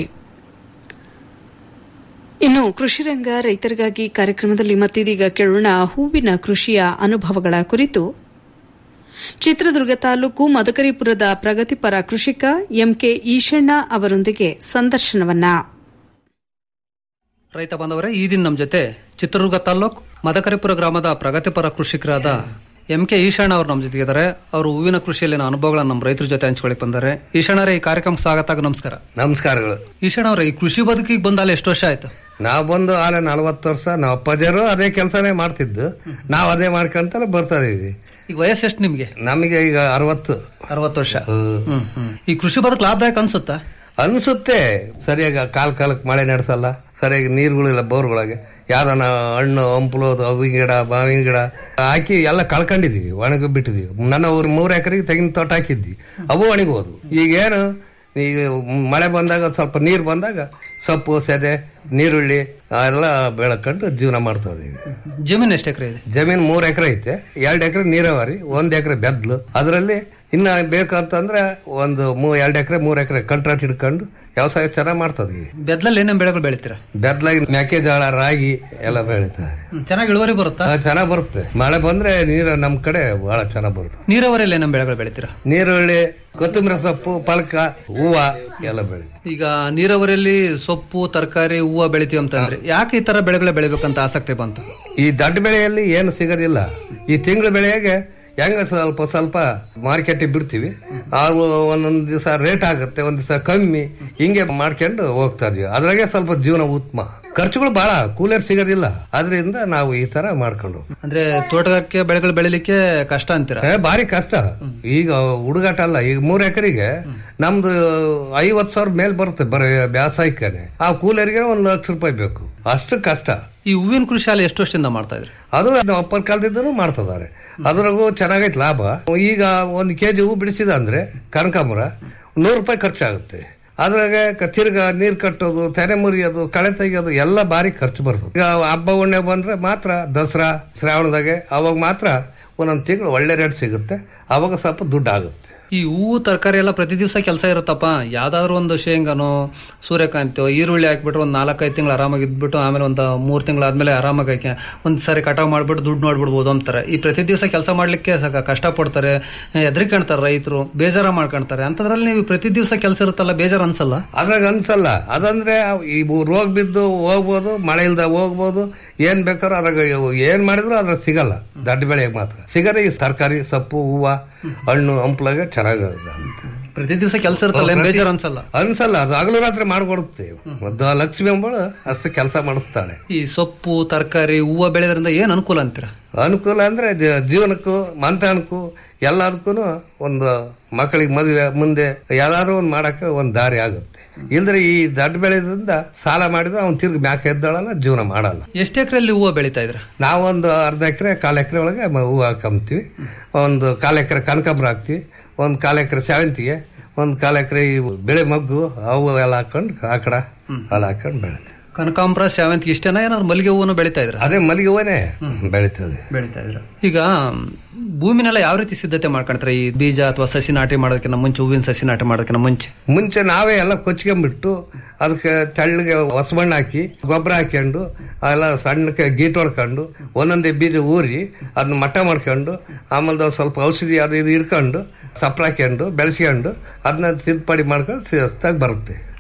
ಇನ್ನು ಕೃಷಿ ರಂಗ ರೈತರಿಗಾಗಿ ಕಾರ್ಯಕ್ರಮದಲ್ಲಿ ಮತ್ತಿದೀಗ ಕೇಳೋಣ ಹೂವಿನ ಕೃಷಿಯ ಅನುಭವಗಳ ಕುರಿತು ಚಿತ್ರದುರ್ಗ ತಾಲೂಕು ಮದಕರಿಪುರದ ಪ್ರಗತಿಪರ ಕೃಷಿಕ ಎಂಕೆ ಈಶಣ್ಣ ಅವರೊಂದಿಗೆ ಸಂದರ್ಶನವನ್ನ ರೈತ ಬಾಂಧವರೇ ಈ ದಿನ ನಮ್ಮ ಜೊತೆ ಚಿತ್ರದುರ್ಗ ತಾಲ್ಲೂಕ್ ಮದಕರಿಪುರ ಗ್ರಾಮದ ಪ್ರಗತಿಪರ ಕೃಷಿಕರಾದ ಎಂ ಕೆ ಈಶಣ್ಣ ಅವರು ನಮ್ಮ ಜೊತೆಗಿದ್ದಾರೆ ಅವರು ಹೂವಿನ ಕೃಷಿಯಲ್ಲಿನ ಅನುಭವಗಳನ್ನ ನಮ್ಮ ರೈತರ ಜೊತೆ ಹಂಚ್ಕೊಳಕ್ ಬಂದ್ದಾರೆ ಈಶಣ್ಣರೇ ಈ ಕಾರ್ಯಕ್ರಮಕ್ಕೆ ಸ್ವಾಗತ ನಮಸ್ಕಾರ ನಮಸ್ಕಾರಗಳು ಈಶಣ್ಣ ಅವರೇ ಈ ಕೃಷಿ ಬದುಕಿಗೆ ಬಂದಾಲೆ ಎಷ್ಟು ವರ್ಷ ಆಯ್ತು ನಾವು ಬಂದು ಆಲೆ ನಲವತ್ತು ವರ್ಷ ನಾವು ಅಪ್ಪಾಜಿಯರು ಅದೇ ಕೆಲಸನೇ ಮಾಡ್ತಿದ್ದು ನಾವು ಅದೇ ಮಾಡ್ಕೊಂತಲೇ ಬರ್ತಾ ಇದೀವಿ ಈಗ ವಯಸ್ಸು ಎಷ್ಟು ನಿಮ್ಗೆ ನಮಗೆ ಈಗ ಅರವತ್ತು ಅರವತ್ತು ವರ್ಷ ಹ್ಮ್ ಹ್ಮ್ ಈ ಕೃಷಿ ಬದುಕು ಲಾಭದಾಯಕ ಅನ್ಸುತ್ತಾ ಅನ್ಸುತ್ತೆ ಸರಿಯಾಗಿ ಕಾಲ್ ಕಾಲಕ್ಕೆ ಮಳೆ ನಡೆಸಲ್ಲ ಸರಿಯಾಗಿ ನೀರುಗಳಿಲ್ಲ ಬೋರ್ಗಳಿಗೆ ಯಾವ್ದನ ಹಣ್ಣು ಹಂಪಲು ಅವಿನ ಗಿಡ ಮಾವಿನ ಗಿಡ ಹಾಕಿ ಎಲ್ಲ ಕಳ್ಕೊಂಡಿದೀವಿ ಒಣಗಿ ಬಿಟ್ಟಿದೀವಿ ನನ್ನ ಊರ್ ಮೂರ್ ಎಕರೆಗೆ ತೆಂಗಿನ ತೋಟ ಹಾಕಿದ್ವಿ ಅವು ಒಣಗೋದು ಈಗೇನು ಈಗ ಮಳೆ ಬಂದಾಗ ಸ್ವಲ್ಪ ನೀರು ಬಂದಾಗ ಸೊಪ್ಪು ಸೆದೆ ನೀರುಳ್ಳಿ ಎಲ್ಲ ಬೆಳ್ಕೊಂಡು ಜೀವನ ಮಾಡ್ತಾ ಇದೀವಿ ಜಮೀನು ಎಷ್ಟು ಎಕರೆ ಇದೆ ಜಮೀನ್ ಮೂರ್ ಎಕರೆ ಐತೆ ಎರಡ್ ಎಕರೆ ನೀರಾವರಿ ಒಂದ್ ಎಕರೆ ಬೆದ್ಲು ಅದರಲ್ಲಿ ಇನ್ನ ಬೇಕಂತಂದ್ರೆ ಒಂದು ಮೂ ಎರಡ್ ಎಕರೆ ಮೂರ್ ಎಕರೆ ಕಂಟ್ರಾಕ್ಟ್ ಹಿಡ್ಕೊಂಡು ವ್ಯವಸಾಯ ಚೆನ್ನಾಗಿ ಮಾಡ್ತದೀವಿ ಬೆದ್ಲಲ್ಲಿ ಏನೇನು ಬೆಳೆಗಳು ಬೆಳಿತೀರಾ ಬೆದ್ಲಾಗಿ ಮೆಕ್ಕೆಜೋಳ ರಾಗಿ ಎಲ್ಲ ಬೆಳಿತಾರೆ ಹ್ಮ್, ಚೆನ್ನಾಗಿ ಇಳುವರಿ ಬರುತ್ತಾ ಚೆನ್ನಾಗ್ ಬರುತ್ತೆ ಮಳೆ ಬಂದ್ರೆ ನೀರು ನಮ್ ಕಡೆ ಬಹಳ ಚೆನ್ನಾಗ್ ಬರುತ್ತೆ ನೀರಾವರಿಯಲ್ಲಿ ಏನೇನು ಬೆಳೆಗಳು ಬೆಳಿತೀರಾ ನೀರುಳ್ಳಿ ಕೊತ್ತಂಬರಿ ಸೊಪ್ಪು ಪಲ್ಕ ಹೂವ ಎಲ್ಲ ಬೆಳಿ ಈಗ ನೀರಾವರಿಯಲ್ಲಿ ಸೊಪ್ಪು ತರಕಾರಿ ಹೂವು ಬೆಳಿತೀವಿ ಅಂತಂದ್ರೆ ಯಾಕೆ ಈ ತರ ಬೆಳೆಗಳು ಬೆಳಿಬೇಕಂತ ಆಸಕ್ತಿ ಬಂತು ಈ ದೊಡ್ಡ ಬೆಳೆಯಲ್ಲಿ ಏನು ಸಿಗೋದಿಲ್ಲ ಈ ತಿಂಗಳ ಬೆಳೆಗೆ ಹೆಂಗ ಸ್ವಲ್ಪ ಸ್ವಲ್ಪ ಮಾರ್ಕೆಟಿಗೆ ಬಿಡ್ತೀವಿ ಆಗ ಒಂದೊಂದ್ ದಿವಸ ರೇಟ್ ಆಗುತ್ತೆ ಒಂದ್ ದಿವಸ ಕಮ್ಮಿ ಹಿಂಗೆ ಮಾಡ್ಕೊಂಡು ಹೋಗ್ತಾ ಇದೀವಿ ಅದ್ರಾಗೆ ಸ್ವಲ್ಪ ಜೀವನ ಉತ್ತಮ ಖರ್ಚುಗಳು ಬಹಳ ಕೂಲರ್ ಸಿಗೋದಿಲ್ಲ ಅದರಿಂದ ನಾವು ಈ ತರ ಮಾಡ್ಕೊಂಡು ಅಂದ್ರೆ ತೋಟಗಾರಿಕೆ ಬೆಳೆಗಳು ಬೆಳಿಲಿಕ್ಕೆ ಕಷ್ಟ ಅಂತೀರಾ ಏ, ಭಾರಿ ಕಷ್ಟ ಈಗ ಹುಡುಗಾಟ ಅಲ್ಲ ಈಗ ಮೂರ್ ಎಕರೆಗೆ ನಮ್ದು ಐವತ್ ಸಾವಿರ ಮೇಲ್ ಬರುತ್ತೆ ಬರೀ ಬ್ಯಾಸಾಯಕನೆ ಆ ಕೂಲರಿಗೆ ಒಂದ್ ಲಕ್ಷ ರೂಪಾಯಿ ಬೇಕು ಅಷ್ಟು ಕಷ್ಟ ಈ ಹೂವಿನ ಕೃಷಿ ಅಲ್ಲಿ ಎಷ್ಟು ವರ್ಷದಿಂದ ಮಾಡ್ತಾ ಇದ್ರಿ ಅದು ಅದು ಅಪ್ಪರ ಕಾಲದಿಂದನೂ ಮಾಡ್ತಿದ್ದಾರೆ ಅದ್ರಾಗೂ ಚೆನ್ನಾಗೈತೆ ಲಾಭ ಈಗ ಒಂದು ಕೆಜಿ ಹೂ ಬಿಡಿಸಿದ ಅಂದ್ರೆ ಕನಕಾಂಬರ ನೂರು ರೂಪಾಯಿ ಖರ್ಚಾಗುತ್ತೆ ಅದ್ರಾಗ ಕ- ತಿರ್ಗ ನೀರ್ ಕಟ್ಟೋದು ತೆನೆ ಮುರಿಯೋದು ಕಳೆ ತೆಗಿಯೋದು ಎಲ್ಲ ಭಾರಿ ಖರ್ಚು ಬರ್ತದೆ ಈಗ ಹಬ್ಬ ಹುಣ್ಣೆ ಬಂದ್ರೆ ಮಾತ್ರ ದಸರಾ ಶ್ರಾವಣದಾಗೆ ಅವಾಗ ಮಾತ್ರ ಒಂದೊಂದು ತಿಂಗಳು ಒಳ್ಳೆ ರೇಟ್ ಸಿಗುತ್ತೆ ಅವಾಗ ಸ್ವಲ್ಪ ದುಡ್ಡು ಆಗುತ್ತೆ ಈ ಹೂವು ತರಕಾರಿ ಎಲ್ಲ ಪ್ರತಿ ದಿವಸ ಕೆಲಸ ಇರುತ್ತಪ್ಪ ಯಾವ್ದಾದ್ರು ಒಂದು ಶೇಂಗಾನೋ ಸೂರ್ಯಕಾಂತಿಯೋ ಈರುಳ್ಳಿ ಹಾಕ್ಬಿಟ್ರೆ ಒಂದು ನಾಲ್ಕೈದು ತಿಂಗಳು ಆರಾಮಾಗಿ ಇದ್ಬಿಟ್ಟು ಆಮೇಲೆ ಒಂದು ಮೂರು ತಿಂಗಳಾದ್ಮೇಲೆ ಆರಾಮಾಗಿ ಹಾಕಿ ಒಂದ್ ಸಾರಿ ಕಟಾವ್ ಮಾಡ್ಬಿಟ್ಟು ದುಡ್ಡು ನೋಡ್ಬಿಡ್ಬೋದು ಅಂತಾರೆ ಈ ಪ್ರತಿ ದಿವಸ ಕೆಲಸ ಮಾಡ್ಲಿಕ್ಕೆ ಸಾಕ ಕಷ್ಟ ಪಡ್ತಾರೆ ಎದ್ರಿಕಣ್ತಾರೆ ರೈತರು ಬೇಜಾರ ಮಾಡ್ಕೊಂತಾರೆ ಅಂತದ್ರಲ್ಲಿ ನೀವು ಪ್ರತಿ ದಿವಸ ಕೆಲಸ ಇರುತ್ತಲ್ಲ ಬೇಜಾರ್ ಅನ್ಸಲ್ಲ ಅದ್ರಾಗ ಅನ್ಸಲ್ಲ ಅದಂದ್ರೆ ಅವ್ ಈ ರೋಗ ಬಿದ್ದು ಹೋಗ್ಬೋದು ಮಳೆ ಇಲ್ದ ಹೋಗ್ಬೋದು ಏನ್ ಬೇಕಾದ್ರೂ ಅದ್ರಾಗ ಇವು ಏನ್ ಮಾಡಿದ್ರು ಅದ್ರಾಗ ಸಿಗಲ್ಲ ದಡ್ಡ ಬೆಳೆಗೆ ಮಾತ್ರ ಸಿಗದೆ ಈ ತರಕಾರಿ ಸೊಪ್ಪು ಹೂವ ಹಣ್ಣು ಹಂಪ್ಲಾಗ ಚೆನ್ನಾಗ ಪ್ರತಿ ದಿವಸ ಕೆಲಸ ಇರುತ್ತಲ್ಲ ಏನ್ ಬೇಜಾರ್ ಅನ್ಸಲ್ಲ ಅನ್ಸಲ್ಲ ಅದು ಹಗಲು ರಾತ್ರಿ ಮಾಡ್ಕೊಡುತ್ತೆ ಮತ್ತು ಆ ಲಕ್ಷ್ಮಿ ಅಂಬಳು ಅಷ್ಟು ಕೆಲಸ ಮಾಡಿಸ್ತಾಳೆ ಈ ಸೊಪ್ಪು ತರಕಾರಿ ಹೂವು ಬೆಳೆದ್ರಿಂದ ಏನ್ ಅನುಕೂಲ ಅಂತೀರಾ ಅನುಕೂಲ ಅಂದ್ರೆ ಜ- ಜೀವನಕ್ಕೂ ಮಂತನಕ್ಕೂ ಎಲ್ಲದಕ್ಕೂ ಒಂದು ಮಕ್ಕಳಿಗೆ ಮದುವೆ ಮುಂದೆ ಯಾವ್ದಾದ್ರು ಒಂದು ಮಾಡಕ್ಕೆ ಒಂದು ದಾರಿ ಆಗುತ್ತೆ ಇಲ್ದ್ರೆ ಈ ದಡ್ಡ ಬೆಳೆದಿಂದ ಸಾಲ ಮಾಡಿದ್ರೆ ಅವ್ನು ತಿರ್ಗಿ ಮ್ಯಾಕೆ ಎದ್ದಾಳಲ್ಲ ಜೀವನ ಮಾಡಲ್ಲ ಎಷ್ಟು ಎಕರೆಯಲ್ಲಿ ಹೂವು ಬೆಳಿತಾ ಇದ್ರ ನಾವೊಂದು ಅರ್ಧ ಎಕರೆ ಕಾಲು ಎಕರೆ ಒಳಗೆ ಮ- ಹೂವು ಹಾಕೊಂತೀವಿ ಒಂದು ಕಾಲು ಎಕರೆ ಕನಕಾಂಬರ ಹಾಕ್ತಿವಿ ಒಂದು ಕಾಲು ಎಕರೆ ಸೇವಂತಿಗೆ ಒಂದು ಕಾಲು ಎಕರೆ ಬೆಳೆ ಮಗ್ಗು ಅವು ಎಲ್ಲ ಹಾಕೊಂಡು ಆಕಡ ಎಲ್ಲ ಹಾಕೊಂಡು ಬೆಳಿತೀವಿ ಕನಕಾಂಬರ ಸೇವಂತಿಗೆ ಇಷ್ಟೇನಾ ಏನಾದ್ರು ಮಲ್ಲಿಗೆ ಹೂವನ್ನು ಬೆಳಿತಾ ಇದ್ರ ಅದೇ ಮಲ್ಲಿಗೆ ಹೂವನೇ ಬೆಳೀತದೆ ಬೆಳಿತಾ ಇದ್ರ ಈಗ ಭೂಮಿನೆಲ್ಲ ಯಾವ ರೀತಿ ಸಿದ್ಧತೆ ಮಾಡ್ಕೊಂತಾರೆ ಈ ಬೀಜ ಅಥವಾ ಸಸಿ ನಾಟಿ ಮಾಡೋದಕ್ಕಿಂತ ಮುಂಚೆ ಹೂವಿನ ಸಸಿ ನಾಟಿ ಮಾಡೋದಕ್ಕಿಂತ ಮುಂಚೆ ಮುಂಚೆ ನಾವೇ ಎಲ್ಲ ಕೊಚ್ಕೊಂಡ್ಬಿಟ್ಟು ಅದಕ್ಕೆ ತೆಳ್ಳಗೆ ಹೊಸಮಣ್ಣು ಹಾಕಿ ಗೊಬ್ಬರ ಹಾಕ್ಕೊಂಡು ಎಲ್ಲ ಸಣ್ಣಕ್ಕೆ ಗೀಟ್ ಹೊಡ್ಕೊಂಡು ಒಂದೊಂದೇ ಬೀಜ ಊರಿ ಅದನ್ನ ಮಟ್ಟ ಮಾಡ್ಕೊಂಡು ಆಮೇಲೆ ಒಂದ್ ಸ್ವಲ್ಪ ಔಷಧಿ ಅದು ಇದು ಹಿಡ್ಕೊಂಡು ಸಪ್ರ ಹಾಕ್ಕೊಂಡು ಬೆಳೆಸ್ಕೊಂಡು ಅದನ್ನ ತಿದ್ದುಪಡಿ ಮಾಡ್ಕೊಂಡು ಶಿಸ್ತಾಗಿ ಬರುತ್ತೆ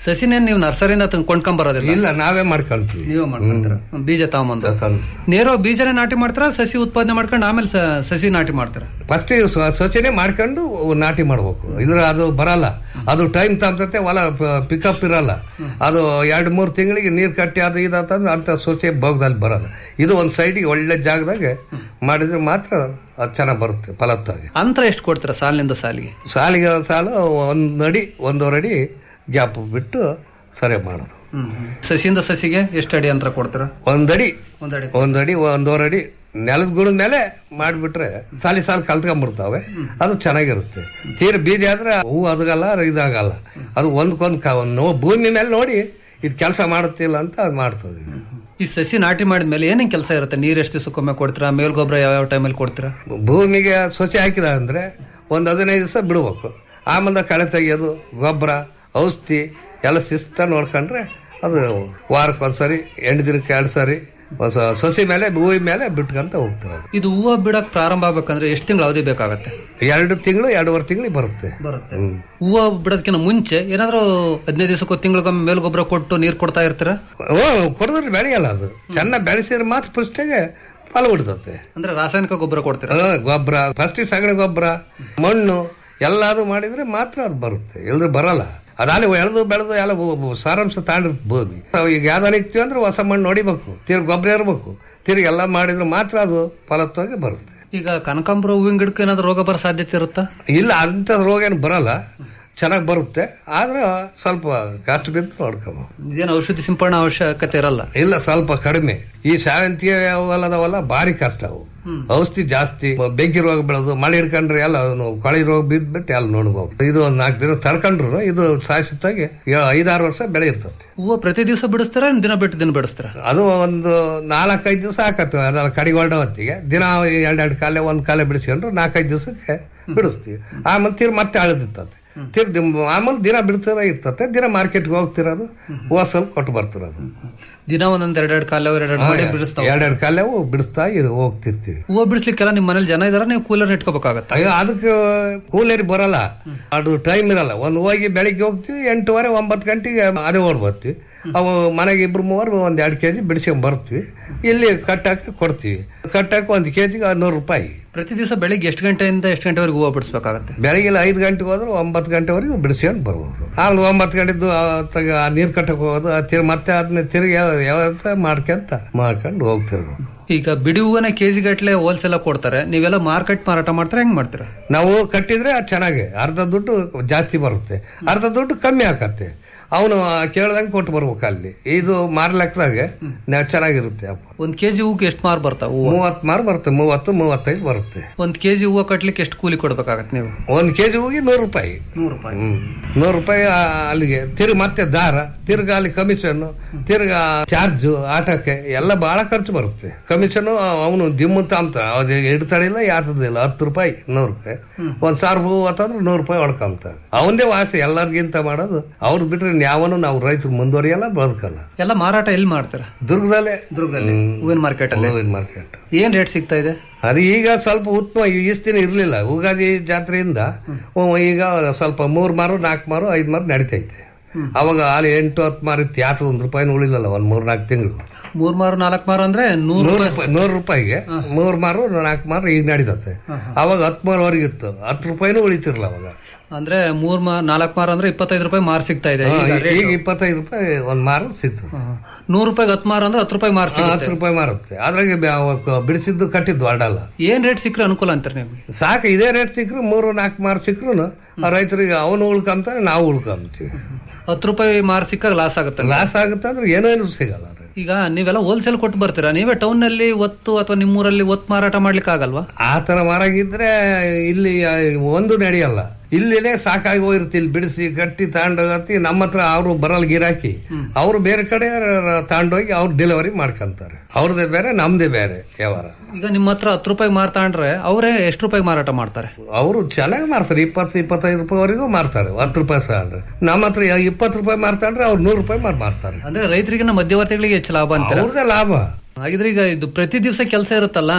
ಸಸಿನೇನ್ ನೀವು ನರ್ಸರಿಯಿಂದ ತಂದು ಕೊಂಡ್ಕೊಂಬರೋದಿಲ್ಲ ಇಲ್ಲ ನಾವೇ ಮಾಡ್ಕೊಂತೀವಿ ನೀವೇ ಮಾಡ್ಕೊಂತೀರ ಬೀಜ ತಗೊಂಬಂದು ತಂದು ನೇರವಾಗಿ ಬೀಜನೇ ನಾಟಿ ಮಾಡ್ತಾರ ಸಸಿ ಉತ್ಪಾದನೆ ಮಾಡ್ಕೊಂಡು ಆಮೇಲೆ ಸ- ಸಸಿ ನಾಟಿ ಮಾಡ್ತಾರ ಫಸ್ಟ್ ಸೊಸೆನೆ ಮಾಡ್ಕೊಂಡು ನಾಟಿ ಮಾಡ್ಬೇಕು ಇದ್ರ ಅದು ಬರಲ್ಲ ಅದು ಟೈಮ್ ತಗ್ತತೆ ಹೊಲ ಪಿಕಪ್ ಇರಲ್ಲ ಅದು ಎರಡ್ ಮೂರ್ ತಿಂಗಳಿಗೆ ನೀರ್ ಕಟ್ಟಿ ಅದು ಇದಂತಂದ್ರೆ ಅಂತ ಸೊಸೆ ಭಾಗದಲ್ಲಿ ಬರಲ್ಲ ಇದು ಒಂದ್ ಸೈಡಿಗೆ ಒಳ್ಳೆ ಜಾಗದಾಗ ಮಾಡಿದ್ರೆ ಮಾತ್ರ ಅದು ಚೆನ್ನಾಗಿ ಬರುತ್ತೆ ಫಲತ್ತಾಗಿ ಅಂತರ ಎಷ್ಟು ಕೊಡ್ತೀರಾ ಸಾಲಿನಿಂದ ಸಾಲಿಗೆ ಸಾಲಿಗೆ ಸಾಲು ಒಂದ್ ಅಡಿ ಒಂದೂವರೆ ಅಡಿ ಗ್ಯಾಪ್ ಬಿಟ್ಟು ಸರಿ ಮಾಡೋದು ಸಸಿಯಿಂದ ಸಸಿಗೆ ಎಷ್ಟು ಅಡಿ ಅಂತರ ಕೊಡ್ತೀರಾ ಒಂದಡಿ ಒಂದಡಿ ಒಂದಡಿ ಒಂದೂವರೆ ಅಡಿ ನೆಲದ ಗುಣದ ಮೇಲೆ ಮಾಡಿಬಿಟ್ರೆ ಸಾಲಿ ಸಾಲು ಕಲ್ತ್ಕೊಂಡ್ಬಿಡ್ತಾವೆ ಅದು ಚೆನ್ನಾಗಿರುತ್ತೆ ತೀರ ಬೀಜ ಆದ್ರೆ ಹೂ ಅದಗಲ್ಲ ಇದಾಗಲ್ಲ ಅದು ಒಂದ್ಕೊಂದ್ ಕ- ಒಂದ್ ನೋ- ಭೂಮಿ ಮೇಲೆ ನೋಡಿ ಇದು ಕೆಲಸ ಮಾಡುತ್ತಿಲ್ಲ ಅಂತ ಅದು ಮಾಡ್ತದೆ ಈ ಸಸಿ ನಾಟಿ ಮಾಡಿದ್ಮೇಲೆ ಏನೇನ್ ಕೆಲಸ ಇರುತ್ತೆ ನೀರ್ ಎಷ್ಟು ದಿವಸಕ್ಕೊಮ್ಮೆ ಕೊಡ್ತೀರಾ ಮೇಲ್ ಗೊಬ್ಬರ ಯಾವ ಯಾವ ಟೈಮಲ್ಲಿ ಕೊಡ್ತೀರಾ ಭೂಮಿಗೆ ಸೊಸೆ ಹಾಕಿದ ಅಂದ್ರೆ ಒಂದ್ ಹದಿನೈದು ದಿವಸ ಬಿಡ್ಬೇಕು ಆಮೇಲೆ ಕಳೆ ತೆಗಿಯೋದು ಗೊಬ್ಬರ ಔಷಧಿ ಎಲ್ಲ ಶಿಸ್ತ ನೋಡ್ಕೊಂಡ್ರೆ ಅದು ವಾರಕ್ಕೊಂದ್ಸರಿ ಎಂಟು ದಿನಕ್ಕೆ ಎರಡು ಸರಿ ಒಂದ್ ಸ- ಸೊಸೆ ಮೇಲೆ ಭೂಮಿ ಮೇಲೆ ಬಿಟ್ಕೊಂತ ಹೋಗ್ತಾರೆ ಇದು ಹೂವು ಬಿಡಕ್ ಪ್ರಾರಂಭ ಆಗ್ಬೇಕಂದ್ರೆ ಎಷ್ಟು ತಿಂಗಳು ಅವಧಿ ಬೇಕಾಗತ್ತೆ ಎರಡು ತಿಂಗಳು ಎರಡೂವರೆ ತಿಂಗಳಿಗೆ ಬರುತ್ತೆ ಬರುತ್ತೆ ಹೂವು ಬಿಡೋದಕ್ಕಿಂತ ಮುಂಚೆ ಏನಾದ್ರೂ ಹದಿನೈದು ದಿವಸಕ್ಕೂ ತಿಂಗಳಿಗೊಮ್ಮೆ ಮೇಲ್ ಗೊಬ್ಬರ ಕೊಟ್ಟು ನೀರ್ ಕೊಡ್ತಾ ಇರ್ತೀರಾ ಓ ಕೊಡಿದ್ರೆ ಬೆಳೆಯಲ್ಲ ಅದು ಚೆನ್ನಾಗಿ ಬೆಳೆಸಿದ್ರೆ ಮಾತ್ರ ಫಸ್ಟಿಗೆ ಫಲ ಬಿಡ್ತತೆ ಅಂದ್ರೆ ರಾಸಾಯನಿಕ ಗೊಬ್ಬರ ಕೊಡ್ತೀರಾ ಆ, ಗೊಬ್ಬರ ಫಸ್ಟ್ ಸಗಣಿ ಗೊಬ್ಬರ ಮಣ್ಣು ಎಲ್ಲಾದು ಮಾಡಿದ್ರೆ ಮಾತ್ರ ಅದು ಬರುತ್ತೆ ಇಲ್ಲದ್ರೆ ಬರಲ್ಲ ಅದಾಲಿ ಎಳೆದು ಬೆಳೆದು ಎಲ್ಲ ಬು- ಬು- ಸಾರಾಂಶ ತಾಂಡಿರುತ್ತೆ ಭೂಮಿ ನಾವು ಈಗ ಯಾವ್ದಾನ ಇಕ್ತೀವಿ ಅಂದ್ರೆ ಹೊಸ ಮಣ್ಣು ಹೊಡಿಬೇಕು ತಿರ್ಗಿ ಗೊಬ್ಬರ ಇರಬೇಕು ತಿರ್ಗಿ ಎಲ್ಲ ಮಾಡಿದ್ರೆ ಮಾತ್ರ ಅದು ಫಲತ್ವಾಗಿ ಬರುತ್ತೆ ಈಗ ಕನಕಾಂಬರ ಹೂವಿನ ಗಿಡಕ್ಕೆ ಏನಾದ್ರು ರೋಗ ಬರೋ ಸಾಧ್ಯತೆ ಇರುತ್ತಾ ಇಲ್ಲ ಅಂತ ರೋಗ ಏನು ಬರಲ್ಲ ಚೆನ್ನಾಗಿ ಬರುತ್ತೆ ಆದ್ರೆ ಸ್ವಲ್ಪ ಕಷ್ಟ ಬಿದ್ದು ನೋಡ್ಕೋಬೇಕು ಇದೇನು ಔಷಧಿ ಸಿಂಪಡಣೆ ಅವಶ್ಯಕತೆ ಇರಲ್ಲ ಇಲ್ಲ ಸ್ವಲ್ಪ ಕಡಿಮೆ ಈ ಶಾವಂತಿಗೆ ಅವೆಲ್ಲದವಲ್ಲ ಭಾರಿ ಕಷ್ಟ ಅವು ಔಷಧಿ ಜಾಸ್ತಿ ಬೆಂಕಿ ರೋಗ ಬೆಳೆದು ಮಳೆ ಹಿಡ್ಕೊಂಡ್ರೆ ಎಲ್ಲ ಅವನು ಕೊಳಿ ರೋಗ ಬಿದ್ಬಿಟ್ಟು ಎಲ್ಲ ನೋಡ್ಬೋದು ಇದು ಒಂದ್ ನಾಲ್ಕು ದಿನ ತಡ್ಕೊಂಡ್ರು ಇದು ಶಾಶ್ವತವಾಗಿ ಏ- ಐದಾರು ವರ್ಷ ಬೆಳೆ ಇರ್ತದೆ ಹೂವು ಪ್ರತಿ ದಿವಸ ಬಿಡಿಸ್ತಾರ ದಿನ ಬಿಟ್ಟು ದಿನ ಬಿಡಿಸ್ತಾರ ಅದು ಒಂದು ನಾಲ್ಕೈದು ದಿವಸ ಹಾಕತ್ತೆ ಅದರ ಕಡಿಗೊಳ್ಳ ಹೊತ್ತಿಗೆ ದಿನ ಎರಡೆರಡು ಕಾಲೆ ಒಂದ್ ಕಾಲೆ ಬಿಡಿಸ್ಕೊಂಡ್ರು ನಾಲ್ಕೈದು ದಿವಸಕ್ಕೆ ಬಿಡಿಸ್ತೀವಿ ಆಮೇಲೆ ತಿರ್ ಮತ್ತೆ ಅಳದಿರ್ತದೆ ತಿರ್ ದಿಮ್- ಆಮೇಲೆ ದಿನ ಬಿಡ್ತಾರ ಇರ್ತತೆ ದಿನ ಮಾರ್ಕೆಟ್ಗೆ ಹೋಗ್ತಿರೋದು ಹೋಸಲ್ ಕೊಟ್ಟು ಬರ್ತಿರೋದು ದಿನ ಒಂದೊಂದ್ ಎರಡೆರಡು ಕಾಲ ಎರಡೆರಡು ಮಾಡಿ ಬಿಡಿಸ್ತಾವ ಎರಡೆರಡು ಕಾಲೆವು ಬಿಡಿಸ್ತಾ ಇರು- ಹೋಗ್ತಿರ್ತೀವಿ ಹೂವು ಬಿಡಿಸ್ಲಿಕ್ಕೆಲ್ಲ ನಿಮ್ ಮನೇಲಿ ಜನ ಇದಾರ ನೀವು ಕೂಲರ್ ಇಟ್ಕೋಬೇಕಾಗತ್ತ ಅಯ್ಯೋ ಅದಕ್ಕೆ ಕೂಲೇರಿ ಬರಲ್ಲ ಅದು ಟೈಮ್ ಇರಲ್ಲ ಒಂದು ಹೋಗಿ ಬೆಳಿಗ್ಗೆ ಹೋಗ್ತೀವಿ ಎಂಟೂವರೆ ಒಂಬತ್ತು ಗಂಟೆಗೆ ಅದೇ ಓಡ್ ಬರ್ತೀವಿ ಅವು ಮನೆಗೆ ಇಬ್ರು ಮೂವರು ಒಂದ್ ಎರಡು ಕೆಜಿ ಬಿಡಿಸ್ಕೊಂಡ್ ಬರ್ತೀವಿ ಇಲ್ಲಿ ಕಟ್ಟಾಕಿ ಕೊಡ್ತೀವಿ ಕಟ್ಟಾಕಿ ಒಂದ್ ಕೆಜಿಗೆ ನೂರು ರೂಪಾಯಿ ಪ್ರತಿ ದಿವಸ ಬೆಳಿಗ್ಗೆ ಎಷ್ಟು ಗಂಟೆಯಿಂದ ಎಷ್ಟು ಗಂಟೆವರೆಗೆ ಹೂವು ಬಿಡಿಸ್ಬೇಕಾಗತ್ತೆ ಬೆಳಗ್ಗೆ ಐದು ಗಂಟೆಗೆ ಹೋದ್ರೆ ಒಂಬತ್ತು ಗಂಟೆವರೆಗೂ ಬಿಡಿಸ್ಕೊಂಡು ಬರ್ಬೋದು ಆಮೇಲೆ ಒಂಬತ್ತು ಗಂಟೆದ್ದು ಆತಾಗ ಆ ನೀರ್ ಕಟ್ಟಕ್ ಹೋಗೋದು ಆ ತಿರ್ ಮತ್ತೆ ಅದನ್ನ ತಿರುಗಿ ಯಾವ ಮಾಡ್ಕೊಂತ ಮಾಡ್ಕೊಂಡು ಹೋಗ್ತಿರ್ಬೇಕು ಈಗ ಬಿಡಿ ಹೂವನ್ನ ಕೆಜಿ ಗಟ್ಲೆ ಹೋಲ್ಸೇಲ್ ಕೊಡ್ತಾರೆ ನೀವೆಲ್ಲ ಮಾರ್ಕೆಟ್ ಮಾರಾಟ ಮಾಡ್ತಾರೆ ಹೆಂಗ್ ಮಾಡ್ತೀರಾ ನಾವು ಕಟ್ಟಿದ್ರೆ ಅದು ಚೆನ್ನಾಗಿ ಅರ್ಧ ದುಡ್ಡು ಜಾಸ್ತಿ ಬರುತ್ತೆ ಅರ್ಧ ದುಡ್ಡು ಕಮ್ಮಿ ಆಕತ್ತೆ ಅವನು ಕೇಳ್ದಂಗೆ ಕೊಟ್ಟು ಬರ್ಬೇಕು ಅಲ್ಲಿ ಇದು ಮಾರ್ಲೆಕ್ಕದಾಗ ನಾವು ಚೆನ್ನಾಗಿರುತ್ತೆ ಅಪ್ಪ ಒಂದ್ ಕೆಜಿ ಹೂಗೆ ಎಷ್ಟು ಮಾರ್ ಬರ್ತಾವ ಹೂವು ಮೂವತ್ತು ಮಾರು ಬರುತ್ತೆ ಮೂವತ್ತು ಮೂವತ್ತೈದು ಬರುತ್ತೆ ಒಂದ್ ಕೆಜಿ ಹೂವು ಕಟ್ಲಿಕ್ಕೆ ಎಷ್ಟು ಕೂಲಿ ಕೊಡ್ಬೇಕಾಗತ್ತೆ ನೀವು ಒಂದ್ ಕೆಜಿ ಹೋಗಿ ನೂರು ರೂಪಾಯಿ ನೂರು ರೂಪಾಯಿ ಹ್ಮ್ ನೂರು ರೂಪಾಯಿ ಆ, ಅಲ್ಲಿಗೆ ತಿರ್ಗಿ ಮತ್ತೆ ದಾರ ತಿರ್ಗ ಅಲ್ಲಿ ಕಮಿಷನ್ ತಿರ್ಗ ಚಾರ್ಜ್ ಆಟಕ್ಕೆ ಎಲ್ಲ ಬಹಳ ಖರ್ಚು ಬರುತ್ತೆ ಕಮಿಷನ್ ಅವನು ದಿಮ್ಮಂತ ಅಂತ ಅದು ಇಡ್ತಾಳಿಲ್ಲ ಯಾತದಿಲ್ಲ ಹತ್ತು ರೂಪಾಯಿ ನೂರು ರೂಪಾಯಿ ಒಂದ್ ಸಾವಿರ ಹೂ ಅಂತಂದ್ರೆ ನೂರು ರೂಪಾಯಿ ಹೊಡ್ಕೊಂತ ಅವನದೇ ವಾಸಿ ಎಲ್ಲರಿಗಿಂತ ಮಾಡೋದು ಅವ್ರು ಬಿಟ್ರೆ ಯಾವನು ನಾವು ರೈತರು ಮುಂದುವರಿಯಲ್ಲ ಬದುಕಲ್ಲ ಎಲ್ಲ ಮಾರಾಟ ಎಲ್ಲಿ ಮಾಡ್ತೀರಾ ದುರ್ಗದಲ್ಲೇ ದುರ್ಗದಲ್ಲಿ ಹೂವಿನ ಮಾರ್ಕೆಟ್ ಅಲ್ಲಿ ಹೂವಿನ ಮಾರ್ಕೆಟ್ ಏನ್ ರೇಟ್ ಸಿಗ್ತಾ ಇದೆ ಅದು ಈಗ ಸ್ವಲ್ಪ ಉತ್ತಮ ಇಷ್ಟು ದಿನ ಇರ್ಲಿಲ್ಲ ಉಗಾದಿ ಜಾತ್ರೆಯಿಂದ ಹ್ಮ್, ಈಗ ಸ್ವಲ್ಪ ಮೂರ್ ಮಾರು ನಾಲ್ಕು ಮಾರು ಐದ್ ಮಾರು ನಡೀತೈತೆ ಅವಾಗ ಅಲ್ಲಿ ಎಂಟು ಹತ್ತು ಮಾರು ಇತ್ತು ಯಾತ ಒಂದ್ ರೂಪಾಯಿನೂ ಉಳಿಲಿಲ್ಲ ಒಂದ್ ಮೂರ್ ನಾಲ್ಕು ತಿಂಗಳು ಮೂರ್ ಮಾರು ನಾಲ್ಕು ಮಾರು ಅಂದ್ರೆ ನೂರು ನೂರು ರೂಪಾಯಿ ನೂರು ರೂಪಾಯಿಗೆ ಮೂರ್ ಮಾರು ನಾಲ್ಕು ಮಾರು ಈಗ ನಡೀತತೆ ಅವಾಗ ಹತ್ತು ಮಾರುವರೆಗೆ ಇತ್ತು ಹತ್ತು ರೂಪಾಯಿನೂ ಉಳಿತಿರ್ಲ ಅವಾಗ ಅಂದ್ರೆ ಮೂರ್ ಮಾ ನಾಲ್ಕು ಮಾರು ಅಂದ್ರೆ ಇಪ್ಪತ್ತೈದು ರೂಪಾಯಿ ಮಾರ್ ಸಿಗ್ತಾ ಇದೆ ಹಾ, ಈಗ ಈಗ ಇಪ್ಪತ್ತೈದು ರೂಪಾಯಿ ಒಂದ್ ಮಾರು ಸಿಕ್ತು ನೂರು ರೂಪಾಯಿಗೆ ಹತ್ತು ಮಾರು ಅಂದ್ರೆ ಹತ್ತು ರೂಪಾಯಿ ಮಾರ್ ಸಿಗುತ್ತೆ ಹತ್ತು ರೂಪಾಯಿ ಮಾರುತ್ತೆ ಅದ್ರಾಗೆ ಬ್ಯಾ- ಅವಾಗ ಬಿಡಿಸಿದ್ದು ಕಟ್ಟಿದ್ದು ಅಡಲ್ಲ ಏನ್ ರೇಟ್ ಸಿಕ್ಕರೆ ಅನುಕೂಲ ಅಂತಾರೆ ನಿಮ್ಗೆ ಸಾಕು ಇದೇ ರೇಟ್ ಸಿಕ್ಕರು ಮೂರು ನಾಲ್ಕು ಮಾರು ಸಿಕ್ಕರು ರೈತರಿಗೆ ಅವನು ಉಳ್ಕೊಂತಾನೆ ನಾವು ಉಳ್ಕೊಂತೀವಿ ಹತ್ತು ರೂಪಾಯಿ ಮಾರ್ ಸಿಕ್ಕಾಗ ಲಾಸ್ ಆಗುತ್ತೆ ಲಾಸ್ ಆಗುತ್ತೆ ಅಂದ್ರೆ ಏನೇನು ಸಿಗಲ್ಲ ಅದು. ಈಗ ನೀವೆಲ್ಲ ಹೋಲ್ಸೇಲ್ ಕೊಟ್ಟು ಬರ್ತೀರಾ ನೀವೇ ಟೌನ್ ನಲ್ಲಿ ಒತ್ತು ಅಥವಾ ನಿಮ್ಮೂರಲ್ಲಿ ಒತ್ತು ಮಾರಾಟ ಮಾಡ್ಲಿಕ್ಕೆ ಆಗಲ್ವಾ ಆ ತರ ಮಾರಾಗಿದ್ರೆ ಇಲ್ಲಿ ಆ, ಒಂದು ನಡೆಯಲ್ಲ ಇಲ್ಲಿನೇ ಸಾಕಾಗಿ ಹೋಗಿರುತ್ತೆ ಇಲ್ಲಿ ಬಿಡಿಸಿ ಕಟ್ಟಿ ತಗೊಂಡೋಗತ್ತಿ ನಮ್ಮ ಹತ್ರ ಅವರು ಬರಲ್ ಗಿರಾಕಿ ಅವ್ರು ಬೇರೆ ಕಡೆ ತಗೊಂಡೋಗಿ ಅವ್ರು ಡೆಲಿವರಿ ಮಾಡ್ಕೊಂತಾರೆ ಅವ್ರದೇ ಬೇರೆ ನಮ್ದೇ ಬೇರೆ ವ್ಯವಹಾರ ಈಗ ನಿಮ್ಮ ಹತ್ರ ಹತ್ತು ರೂಪಾಯಿ ಮಾರ್ ತಗೊಂಡ್ರೆ ಅವರೇ ಎಷ್ಟು ರೂಪಾಯಿ ಮಾರಾಟ ಮಾಡ್ತಾರೆ ಅವರು ಚೆನ್ನಾಗಿ ಮಾರ್ತಾರೆ ಇಪ್ಪತ್ತು ಇಪ್ಪತ್ತೈದು ರೂಪಾಯಿವರೆಗೂ ಮಾರ್ತಾರೆ ಹತ್ತು ರೂಪಾಯಿ ತಗೊಂಡ್ರೆ ನಮ್ಮ ಹತ್ರ ಇಪ್ಪತ್ತು ರೂಪಾಯಿ ಮಾರ್ತಂಡ್ರೆ ಅವ್ರು ನೂರು ರೂಪಾಯಿ ಮಾರ್ ಮಾರ್ತಾರೆ ಅಂದ್ರೆ ರೈತರಿಗಿನ ಮಧ್ಯವರ್ತಿಗಳಿಗೆ ಹೆಚ್ಚು ಲಾಭ ಅಂತಾರೆ ಅವ್ರದೇ ಲಾಭ ಹಾಗಿದ್ರೆ ಈಗ ಇದು ಪ್ರತಿ ದಿವಸ ಕೆಲಸ ಇರುತ್ತಲ್ಲ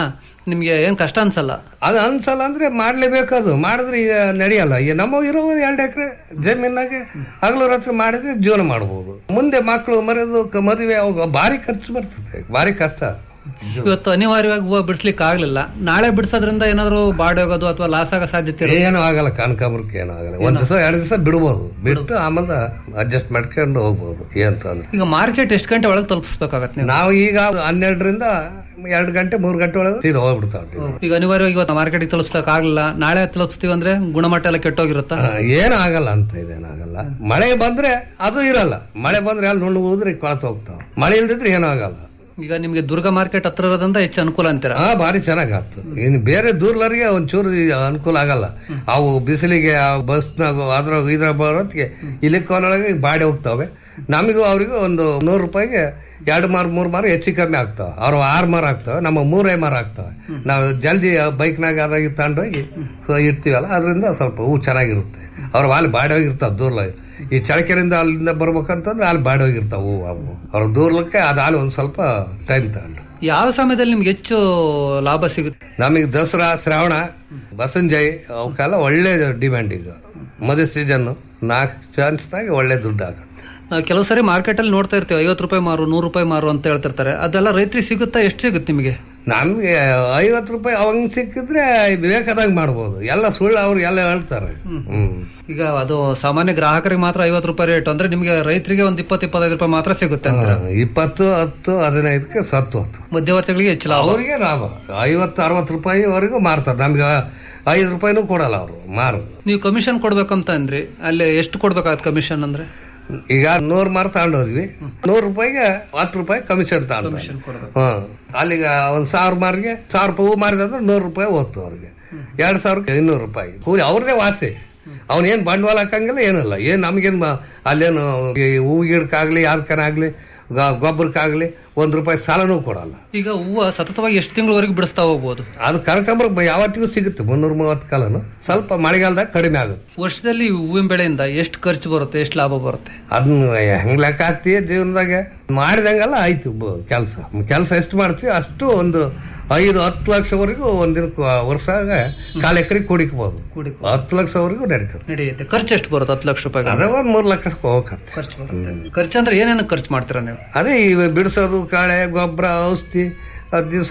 ನಿಮ್ಗೆ ಏನ್ ಕಷ್ಟ ಅನ್ಸಲ್ಲ ಅದು ಅನ್ಸಲ್ಲ ಅಂದ್ರೆ ಮಾಡ್ಲೇಬೇಕದು ಮಾಡಿದ್ರೆ ಈಗ ನಡೆಯಲ್ಲ ಈಗ ನಮ್ಮ ಇರೋ ಎರಡು ಎಕರೆ ಜಮೀನಾಗೆ ಹಗಲು ರಾತ್ರಿ ಮಾಡಿದ್ರೆ ಜೀವನ ಮಾಡ್ಬೋದು ಮುಂದೆ ಮಕ್ಕಳು ಮರೆದು ಕ- ಮದುವೆ ಅವಾಗ ಭಾರಿ ಖರ್ಚು ಬರ್ತದೆ ಭಾರಿ ಕಷ್ಟ ಇವತ್ತು ಅನಿವಾರ್ಯವಾಗಿ ಹೂವು ಬಿಡಿಸ್ಲಿಕ್ಕೆ ಆಗ್ಲಿಲ್ಲ ನಾಳೆ ಬಿಡಿಸೋದ್ರಿಂದ ಏನಾದ್ರು ಬಾಡಿ ಹೋಗೋದು ಅಥವಾ ಲಾಸ್ ಆಗೋ ಸಾಧ್ಯತೆ ಇರುತ್ತೆ ಏನೂ ಆಗಲ್ಲ ಕನಕಾಂಬರಕ್ಕೆ ಏನೂ ಆಗಲ್ಲ ಒಂದ್ ದಿವಸ ಎರಡು ದಿವಸ ಬಿಡ್ಬೋದು ಬಿಟ್ಟು ಆಮೇಲೆ ಅಡ್ಜಸ್ಟ್ ಮಾಡ್ಕೊಂಡು ಹೋಗ್ಬೋದು ಏನ್ ತೊಂದ್ರೆ ಈಗ ಮಾರ್ಕೆಟ್ ಎಷ್ಟು ಗಂಟೆ ಒಳಗೆ ತಲುಪಿಸ್ಬೇಕಾಗತ್ತೆ ನೀವು ನಾವು ಈಗ ಹನ್ನೆರಡರಿಂದ ಎರಡು ಗಂಟೆ ಮೂರು ಗಂಟೆ ಒಳಗೆ ಸೀದಾ ಹೋಗ್ಬಿಡ್ತಾವ ಈಗ ಅನಿವಾರ್ಯವಾಗಿ ಇವತ್ತು ಮಾರ್ಕೆಟ್ಗೆ ತಲುಪಿಸಕ್ ಆಗ್ಲಿಲ್ಲ ನಾಳೆ ತಲುಪಿಸ್ತೀವಿ ಅಂದ್ರೆ ಗುಣಮಟ್ಟ ಎಲ್ಲ ಕೆಟ್ಟೋಗಿರುತ್ತಾ ಏನು ಆಗಲ್ಲ ಅಂತ ಇದೇನಾಗಲ್ಲ ಮಳೆ ಬಂದ್ರೆ ಅದು ಇರಲ್ಲ ಮಳೆ ಬಂದ್ರೆ ಅಲ್ಲಿ ನುಣ್ಣು ಹೋದ್ರೆ ಕೊಳತು ಹೋಗ್ತಾವ ಮಳೆ ಇಲ್ದಿದ್ರೆ ಏನೂ ಆಗಲ್ಲ ಈಗ ನಿಮ್ಗೆ ದುರ್ಗಾ ಮಾರ್ಕೆಟ್ ಹತ್ರ ಇರೋದ್ರಿಂದ ಹೆಚ್ಚು ಅನುಕೂಲ ಅಂತೀರಾ ಹಾ ಭಾರಿ ಚೆನ್ನಾಗಾತು ಇನ್ನು ಬೇರೆ ದೂರ್ಲರಿಗೆ ಒಂಚೂರು ಈ ಅನುಕೂಲ ಆಗಲ್ಲ ಅವು ಬಿಸಿಲಿಗೆ ಆ ಬಸ್ನಾಗ ಅದ್ರ ಇದ್ರ ಬರೋತ್ತಿಗೆ ಇಲ್ಲಿ ಕೋನೊಳಗೆ ಬಾಡಿ ಹೋಗ್ತಾವೆ ನಮಗೂ ಅವ್ರಿಗೂ ಒಂದು ನೂರು ರೂಪಾಯಿಗೆ ಎರಡು ಮಾರು ಮೂರು ಮಾರು ಹೆಚ್ಚು ಕಮ್ಮಿ ಆಗ್ತಾವ ಅವ್ರು ಆರು ಮಾರು ಆಗ್ತಾವೆ ನಮ್ಮ ಮೂರೇ ಮಾರು ಆಗ್ತಾವೆ ನಾವು ಜಲ್ದಿ ಬೈಕ್ನಾಗ ಅದ್ರಾಗ ತಗೊಂಡೋಗಿ ಸೊ ಇಡ್ತೀವಲ್ಲ ಅದರಿಂದ ಸ್ವಲ್ಪ ಹೂ ಚೆನ್ನಾಗಿರುತ್ತೆ ಅವ್ರ ಅಲ್ಲಿ ಬಾಡಿ ಹೋಗಿರ್ತಾವ ದೂರ್ಲ ಈ ಚಳಕೆರಿಂದ ಅಲ್ಲಿಂದ ಬರ್ಬೇಕಂತಂದ್ರೆ ಅಲ್ಲಿ ಬಾಡಿ ಹೋಗಿರ್ತಾವ ಹೂ ಅವು ಅವ್ರ ದೂರ್ಲಕ್ಕೆ ಅದು ಅಲ್ಲಿ ಒಂದ್ ಸ್ವಲ್ಪ ಟೈಮ್ ತಗೊಂಡು ಯಾವ ಸಮಯದಲ್ಲಿ ನಿಮ್ಗೆ ಹೆಚ್ಚು ಲಾಭ ಸಿಗುತ್ತೆ ನಮಗೆ ದಸರಾ ಶ್ರಾವಣ ಬಸಂಜಯ್ ಅವಕ್ಕೆಲ್ಲ ಒಳ್ಳೆ ಡಿಮ್ಯಾಂಡ್ ಈಗ ಮದುವೆ ಸೀಸನ್ ನಾಲ್ಕು ಚಾನ್ಸ್ದಾಗ ಒಳ್ಳೆ ದುಡ್ಡು ಆಗುತ್ತೆ ನಾವು ಕೆಲವು ಸರಿ ಮಾರ್ಕೆಟ್ ಅಲ್ಲಿ ನೋಡ್ತಾ ಇರ್ತೀವಿ ಐವತ್ತು ರೂಪಾಯಿ ಮಾರು ನೂರು ರೂಪಾಯಿ ಮಾರು ಅಂತ ಹೇಳ್ತಿರ್ತಾರೆ ಅದೆಲ್ಲ ರೈತರಿಗೆ ಸಿಗುತ್ತಾ ಎಷ್ಟು ಸಿಗುತ್ತೆ ನಿಮಗೆ ನಮ್ಗೆ ಐವತ್ತು ರೂಪಾಯಿ ಅವಂಗ್ ಸಿಕ್ಕಿದ್ರೆ ಬೇಕಾದಾಗ ಮಾಡ್ಬೋದು ಎಲ್ಲ ಸುಳ್ಳು ಅವ್ರು ಎಲ್ಲ ಹೇಳ್ತಾರೆ ಹ್ಮ್ ಈಗ ಅದು ಸಾಮಾನ್ಯ ಗ್ರಾಹಕರಿಗೆ ಮಾತ್ರ ಐವತ್ತು ರೂಪಾಯಿ ರೇಟ್ ಅಂದ್ರೆ ನಿಮಗೆ ರೈತರಿಗೆ ಒಂದು ಇಪ್ಪತ್ತು ಇಪ್ಪತ್ತೈದು ರೂಪಾಯಿ ಮಾತ್ರ ಸಿಗುತ್ತೆ ಅಂತ ಹಾ, ಇಪ್ಪತ್ತು ಹತ್ತು ಹದಿನೈದಕ್ಕೆ ಸತ್ತು ಹೊತ್ತು ಮಧ್ಯವರ್ತಿಗಳಿಗೆ ಹೆಚ್ಚು ಲಾಭ ಅವರಿಗೆ ಲಾಭ ಐವತ್ತು ಅರವತ್ತು ರೂಪಾಯಿವರೆಗೂ ಮಾರ್ತಾರೆ ನಮ್ಗೆ ಐದು ರೂಪಾಯಿನೂ ಕೊಡಲ್ಲ ಅವರು ಮಾರು ನೀವು ಕಮಿಷನ್ ಕೊಡ್ಬೇಕಂತ ಅಂದ್ರಿ ಅಲ್ಲಿ ಎಷ್ಟು ಕೊಡ್ಬೇಕಾಗತ್ತೆ ಕಮಿಷನ್ ಅಂದ್ರೆ ಈಗ ನೂರ್ ಮಾರು ತಗೊಂಡೋದ್ವಿ ನೂರ್ ರೂಪಾಯಿಗೆ ಹತ್ತು ರೂಪಾಯಿ ಕಮಿಷನ್ ತಗೊಂಡ್ ಹ್ಮ್ ಅಲ್ಲಿಗ ಒಂದ್ ಸಾವಿರ ಮಾರಿಗೆ ಸಾವಿರ ರೂಪಾಯಿ ಹೂ ಮಾರಿದಂದ್ರೆ ನೂರು ರೂಪಾಯಿ ಹೋಗ್ತು ಅವ್ರಿಗೆ ಎರಡ್ ಸಾವಿರಕ್ಕೆ ಇನ್ನೂರು ರೂಪಾಯಿ ಕೂಲಿ ಅವ್ರದೇ ವಾಸಿ ಅವನೇನ್ ಬಂಡವಾಳ ಹಾಕಂಗಿಲ್ಲ ಏನಿಲ್ಲ ಏನ್ ನಮ್ಗೇನ್ ಮ- ಅಲ್ಲೇನು ಈ ಹೂ ಗಿಡಕ್ಕಾಗ್ಲಿ ಯಾವ್ದಕ್ಕನಾಗ್ಲಿ ಗೊಬ್ಬರಕ್ಕಾಗ್ಲಿ ಒಂದ್ ರೂಪಾಯಿ ಸಾಲನೂ ಕೊಡಲ್ಲ ಈಗ ಹೂವು ಸತತವಾಗಿ ಎಷ್ಟು ತಿಂಗಳವರೆಗೆ ಬಿಡಿಸ್ತಾ ಹೋಗ್ಬೋದು ಅದು ಕನಕಾಂಬರ ಯಾವತ್ತಿಗೂ ಸಿಗುತ್ತೆ ಮುನ್ನೂರ ಮೂವತ್ತು ಕಾಲನು ಸ್ವಲ್ಪ ಮಳೆಗಾಲದಾಗ ಕಡಿಮೆ ಆಗುತ್ತೆ ವರ್ಷದಲ್ಲಿ ಹೂವಿನ ಬೆಳೆಯಿಂದ ಎಷ್ಟು ಖರ್ಚು ಬರುತ್ತೆ ಎಷ್ಟು ಲಾಭ ಬರುತ್ತೆ ಅದನ್ನ ಹೆಂಗ್ ಲೆಕ್ಕ ಹಾಕ್ತೀಯ ಜೀವನದಾಗ ಮಾಡಿದಂಗೆಲ್ಲ ಆಯ್ತು ಕೆಲಸ ಕೆಲಸ ಎಷ್ಟು ಮಾಡ್ತೀವಿ ಅಷ್ಟು ಒಂದು ಐದು ಹತ್ತು ಲಕ್ಷವರೆಗೂ ಒಂದಿನ ವರ್ಷಾಗ ಕಾಲ ಎಕರೆ ಕುಡಿಕ್ಬೋದು ಹತ್ತು ಲಕ್ಷವರೆಗೂ ನಡೀತದೆ ನಡೆಯುತ್ತೆ ಖರ್ಚು ಎಷ್ಟು ಬರುತ್ತೆ ಹತ್ತು ಲಕ್ಷ ರೂಪಾಯಿ ಅದೇ ಒಂದ್ ಮೂರ್ ಲಕ್ಷ ಹೋಗತ್ತೆ ಖರ್ಚು ಬರುತ್ತೆ ಖರ್ಚು ಅಂದ್ರೆ ಏನೇನು ಖರ್ಚು ಮಾಡ್ತೀರಾ ನೀವು ಅದೇ ಇವ ಬಿಡಿಸೋದು ಕಾಳೆ ಗೊಬ್ಬರ ಔಷಧಿ ಹತ್ತು ದಿವಸ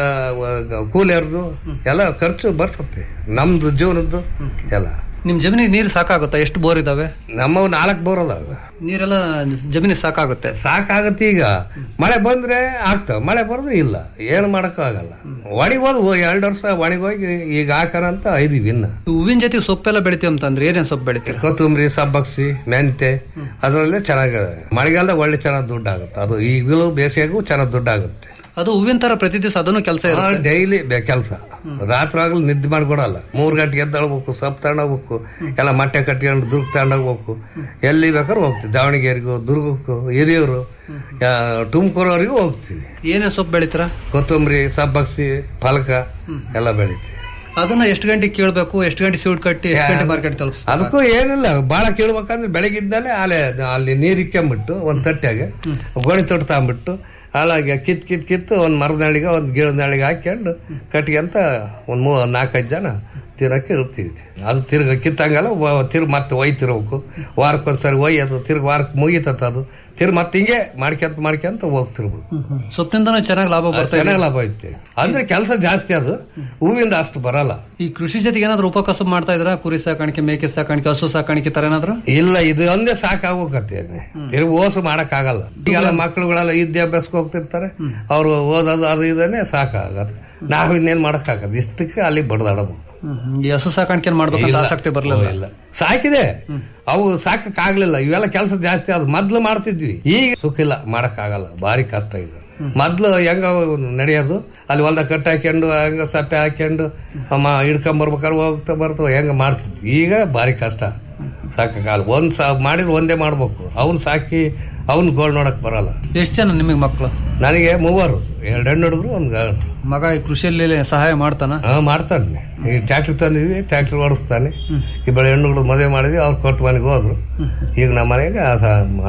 ಕೂಲಿಯರ್ದು ಎಲ್ಲ ಖರ್ಚು ಬರ್ತದೆ ನಮ್ದು ಜೀವನದ್ದು ಎಲ್ಲ ನಿಮ್ ಜಮೀನಿಗೆ ನೀರು ಸಾಕಾಗುತ್ತಾ ಎಷ್ಟು ಬೋರ್ ಇದಾವೆ ನಮ್ಮವು ನಾಲ್ಕು ಬೋರ್ ಅದಾವ ನೀರೆಲ್ಲ ಜಮೀನಿಗೆ ಸಾಕಾಗುತ್ತೆ ಸಾಕಾಗತ್ತೆ ಈಗ ಮಳೆ ಬಂದ್ರೆ ಆಗ್ತಾವ ಮಳೆ ಬರೋದ್ರೆ ಇಲ್ಲ ಏನು ಮಾಡಕ್ಕೂ ಆಗಲ್ಲ ಒಣಗೋದು ಎರಡು ವರ್ಷ ಒಣಗೋಗಿ ಈಗ ಹಾಕೋಣ ಅಂತ ಐದಿವಿ ಇನ್ನ ಹೂವಿನ ಜೊತೆ ಸೊಪ್ಪೆಲ್ಲ ಬೆಳಿತೀವಿ ಅಂತಂದ್ರೆ ಏನೇನ್ ಸೊಪ್ಪು ಬೆಳಿತೀರಾ ಕೊತ್ತಂಬರಿ ಸಬ್ಬಕ್ಸಿ ಮೆಂತೆ ಅದರಲ್ಲೇ ಚೆನ್ನಾಗಿ ಮಳೆಗಾಲದಾಗ ಒಳ್ಳೆ ಚೆನ್ನಾಗಿ ದುಡ್ಡು ಆಗುತ್ತೆ ಅದು ಈಗಲೂ ಬೇಸಿಗೆಗೂ ಚೆನ್ನಾಗಿ ದುಡ್ಡು ಆಗುತ್ತೆ ಅದು ಹೂವಿನ ತರ ಪ್ರತಿ ದಿವಸ ಅದನ್ನು ಕೆಲಸ ಇರುತ್ತೆ ಡೈಲಿ ಕೆಲಸ ರಾತ್ರಿ ಆಗಲು ನಿದ್ದೆ ಮಾಡ್ಕೊಡಲ್ಲ ಮೂರ್ ಗಂಟೆಗೆ ಎದ್ದಳ್ಬೇಕು ಸೊಪ್ಪು ತಗೊಂಡೋಗ್ಬೇಕು ಎಲ್ಲ ಮೊಟ್ಟೆ ಕಟ್ಕೊಂಡು ದುರ್ಗ ತಗೊಂಡೋಗ್ಬೇಕು ಎಲ್ಲಿ ಬೇಕಾದ್ರೂ ಹೋಗ್ತೀವಿ ದಾವಣಗೆರೆಗೂ ದುರ್ಗಕ್ಕೂ ಹಿರಿಯೂರು ತುಮಕೂರವರೆಗೂ ಹೋಗ್ತೀವಿ ಏನೇನ್ ಸೊಪ್ಪು ಬೆಳಿತೀರಾ ಕೊತ್ತಂಬರಿ ಸಬ್ಬಕ್ಸಿ ಫಲಕ ಎಲ್ಲ ಬೆಳಿತೀವಿ ಅದನ್ನ ಎಷ್ಟು ಗಂಟೆಗೆ ಕೇಳಬೇಕು ಎಷ್ಟು ಗಂಟೆ ಸೀಡ್ ಕಟ್ಟಿ ಎಷ್ಟು ಗಂಟೆ ಮಾರ್ಕೆಟ್ ತಲುಪಿಸ್ ಅದಕ್ಕೂ ಏನಿಲ್ಲ ಬಾಳ ಕೇಳ್ಬೇಕಂದ್ರೆ ಬೆಳಗಿದ್ದಾನೆ ಅಲ್ಲೇ ಅಲ್ಲಿ ನೀರ್ ಇಕ್ಕೊಂಬಿಟ್ಟು ಒಂದ್ ತಟ್ಟೆಗೆ ಗೋಣಿ ತೊಟ್ಟು ತಗೊಂಬಿಟ್ಟು ಹಾಲಾಗಿ ಕಿತ್ ಕಿತ್ ಕಿತ್ತು ಒಂದ್ ಮರದಳಿಗೆ ಒಂದ್ ಗಿಡದಳಿಗೆ ಹಾಕ್ಕೊಂಡು ಕಟ್ಕೊಂತ ಒಂದ್ ಮೂರ್ ನಾಲ್ಕೈದು ಜನ ತಿರಕ್ಕೆ ಇರ್ತೀವಿ ಅದು ತಿರ್ಗ ಕಿತ್ತಂಗಲ್ಲ ವ- ತಿರ್ಗ ಮತ್ತೆ ಒಯ್ತಿರ್ಬೇಕು ವಾರಕ್ಕೊಂದ್ಸರಿ ಒಯ್ಯೋದು ತಿರ್ಗ ವಾರಕ್ಕೆ ಮುಗಿತತ್ತ ಅದು ತಿರ್ಗ ಮತ್ತೆ ಹಿಂಗೆ ಮಾಡ್ಕೊಂತ ಮಾಡ್ಕೊಂತ ಹೋಗ್ತಿರ್ಬೇಕು ಸೊಪ್ಪಿನಿಂದನೂ ಚೆನ್ನಾಗಿ ಲಾಭ ಬರ್ತಾ ಇದೆ ಚೆನ್ನಾಗಿ ಲಾಭ ಐತೆ ಅಂದ್ರೆ ಕೆಲಸ ಜಾಸ್ತಿ ಅದು ಹೂವಿಂದ ಅಷ್ಟು ಬರಲ್ಲ ಈ ಕೃಷಿ ಜೊತೆಗೆ ಏನಾದ್ರು ಉಪಕಸಬು ಮಾಡ್ತಾ ಇದ್ರ ಕುರಿ ಸಾಕಾಣಿಕೆ ಮೇಕೆ ಸಾಕಾಣಿಕೆ ಹಸು ಸಾಕಾಣಿಕೆ ತರ ಏನಾದ್ರು ಇಲ್ಲ ಇದು ಒಂದೇ ಸಾಕಾಗೋಕತ್ತೆ ತಿರುಗಿ ಓಸು ಮಾಡಕ್ ಆಗಲ್ಲ ಈಗೆಲ್ಲ ಮಕ್ಕಳುಗಳೆಲ್ಲ ವಿದ್ಯಾಭ್ಯಾಸಕ್ಕೆ ಹೋಗ್ತಿರ್ತಾರೆ ಅವ್ರು ಓದೋದು ಅದು ಇದನ್ನೇ ಸಾಕಾಗತ್ತೆ ನಾವು ಇನ್ನೇನ್ ಮಾಡಕ್ ಆಗಲ್ಲ ಇಷ್ಟಕ್ಕೆ ಅಲ್ಲಿ ಬಡ್ದಾಡಬೇಕು ಈ ಹಸು ಸಾಕಾಣಿಕೆ ಮಾಡ್ಬೇಕಂತ ಆಸಕ್ತಿ ಬರಲಿಲ್ಲ ಇಲ್ಲ ಸಾಕಿದೆ ಅವು ಸಾಕಕ್ ಆಗ್ಲಿಲ್ಲ ಇವೆಲ್ಲ ಕೆಲಸ ಜಾಸ್ತಿ ಆದ್ ಮೊದ್ಲು ಮಾಡ್ತಿದ್ವಿ ಈಗ ಸುಖ ಇಲ್ಲ ಮಾಡಕ್ ಆಗಲ್ಲ ಭಾರಿ ಕಷ್ಟ ಇದೆ ಮೊದ್ಲು ಹೆಂಗ ನಡೆಯೋದು ಅಲ್ಲಿ ಹೊಲ್ದಾಗ ಕಟ್ಟ ಹಾಕ್ಯಂಡು ಹಂಗ ಸಪ್ಪೆ ಹಾಕ್ಯಂಡು ಅಮ್ಮ ಹಿಡ್ಕೊಂಡ್ ಬರ್ಬೇಕಾದ್ರೆ ಹೋಗ್ತಾ ಬರ್ತಾವ ಹೆಂಗ ಮಾಡ್ತಿದ್ವಿ ಈಗ ಭಾರಿ ಕಷ್ಟ ಸಾಕಾಗಲ್ಲ ಒಂದ್ ಸಾ ಮಾಡಿದ್ರೆ ಒಂದೇ ಮಾಡ್ಬೇಕು ಅವ್ನ್ ಸಾಕಿ ಅವ್ನ್ ಗೋಳ್ ನೋಡಕ್ ಬರಲ್ಲ ಎಷ್ಟು ಜನ ನಿಮಗೆ ಮಕ್ಕಳು ನನಗೆ ಮೂವರು ಎರಡು ಹೆಣ್ಣು ಹುಡುಗರು ಒಂದ್ ಗಂಡು. ಮಗ ಈ ಕೃಷಿಯಲ್ಲಿ ಸಹಾಯ ಮಾಡ್ತಾನ ಹಾ ಮಾಡ್ತಾನೆ ಈ ಟ್ರ್ಯಾಕ್ಟರ್ ತಂದಿದ್ವಿ ಟ್ರ್ಯಾಕ್ಟರ್ ಓಡಿಸ್ತಾನೆ ಇಬ್ಬರು ಹೆಣ್ಣುಗಳು ಮದುವೆ ಮಾಡಿದ್ವಿ ಅವ್ರು ಕೊಟ್ಟು ಮನೆಗೆ ಹೋದ್ರು ಈಗ ನಮ್ಮ ಮನೆಗೆ ಆ ಸ- ಮಾಡ್ತಾರೆ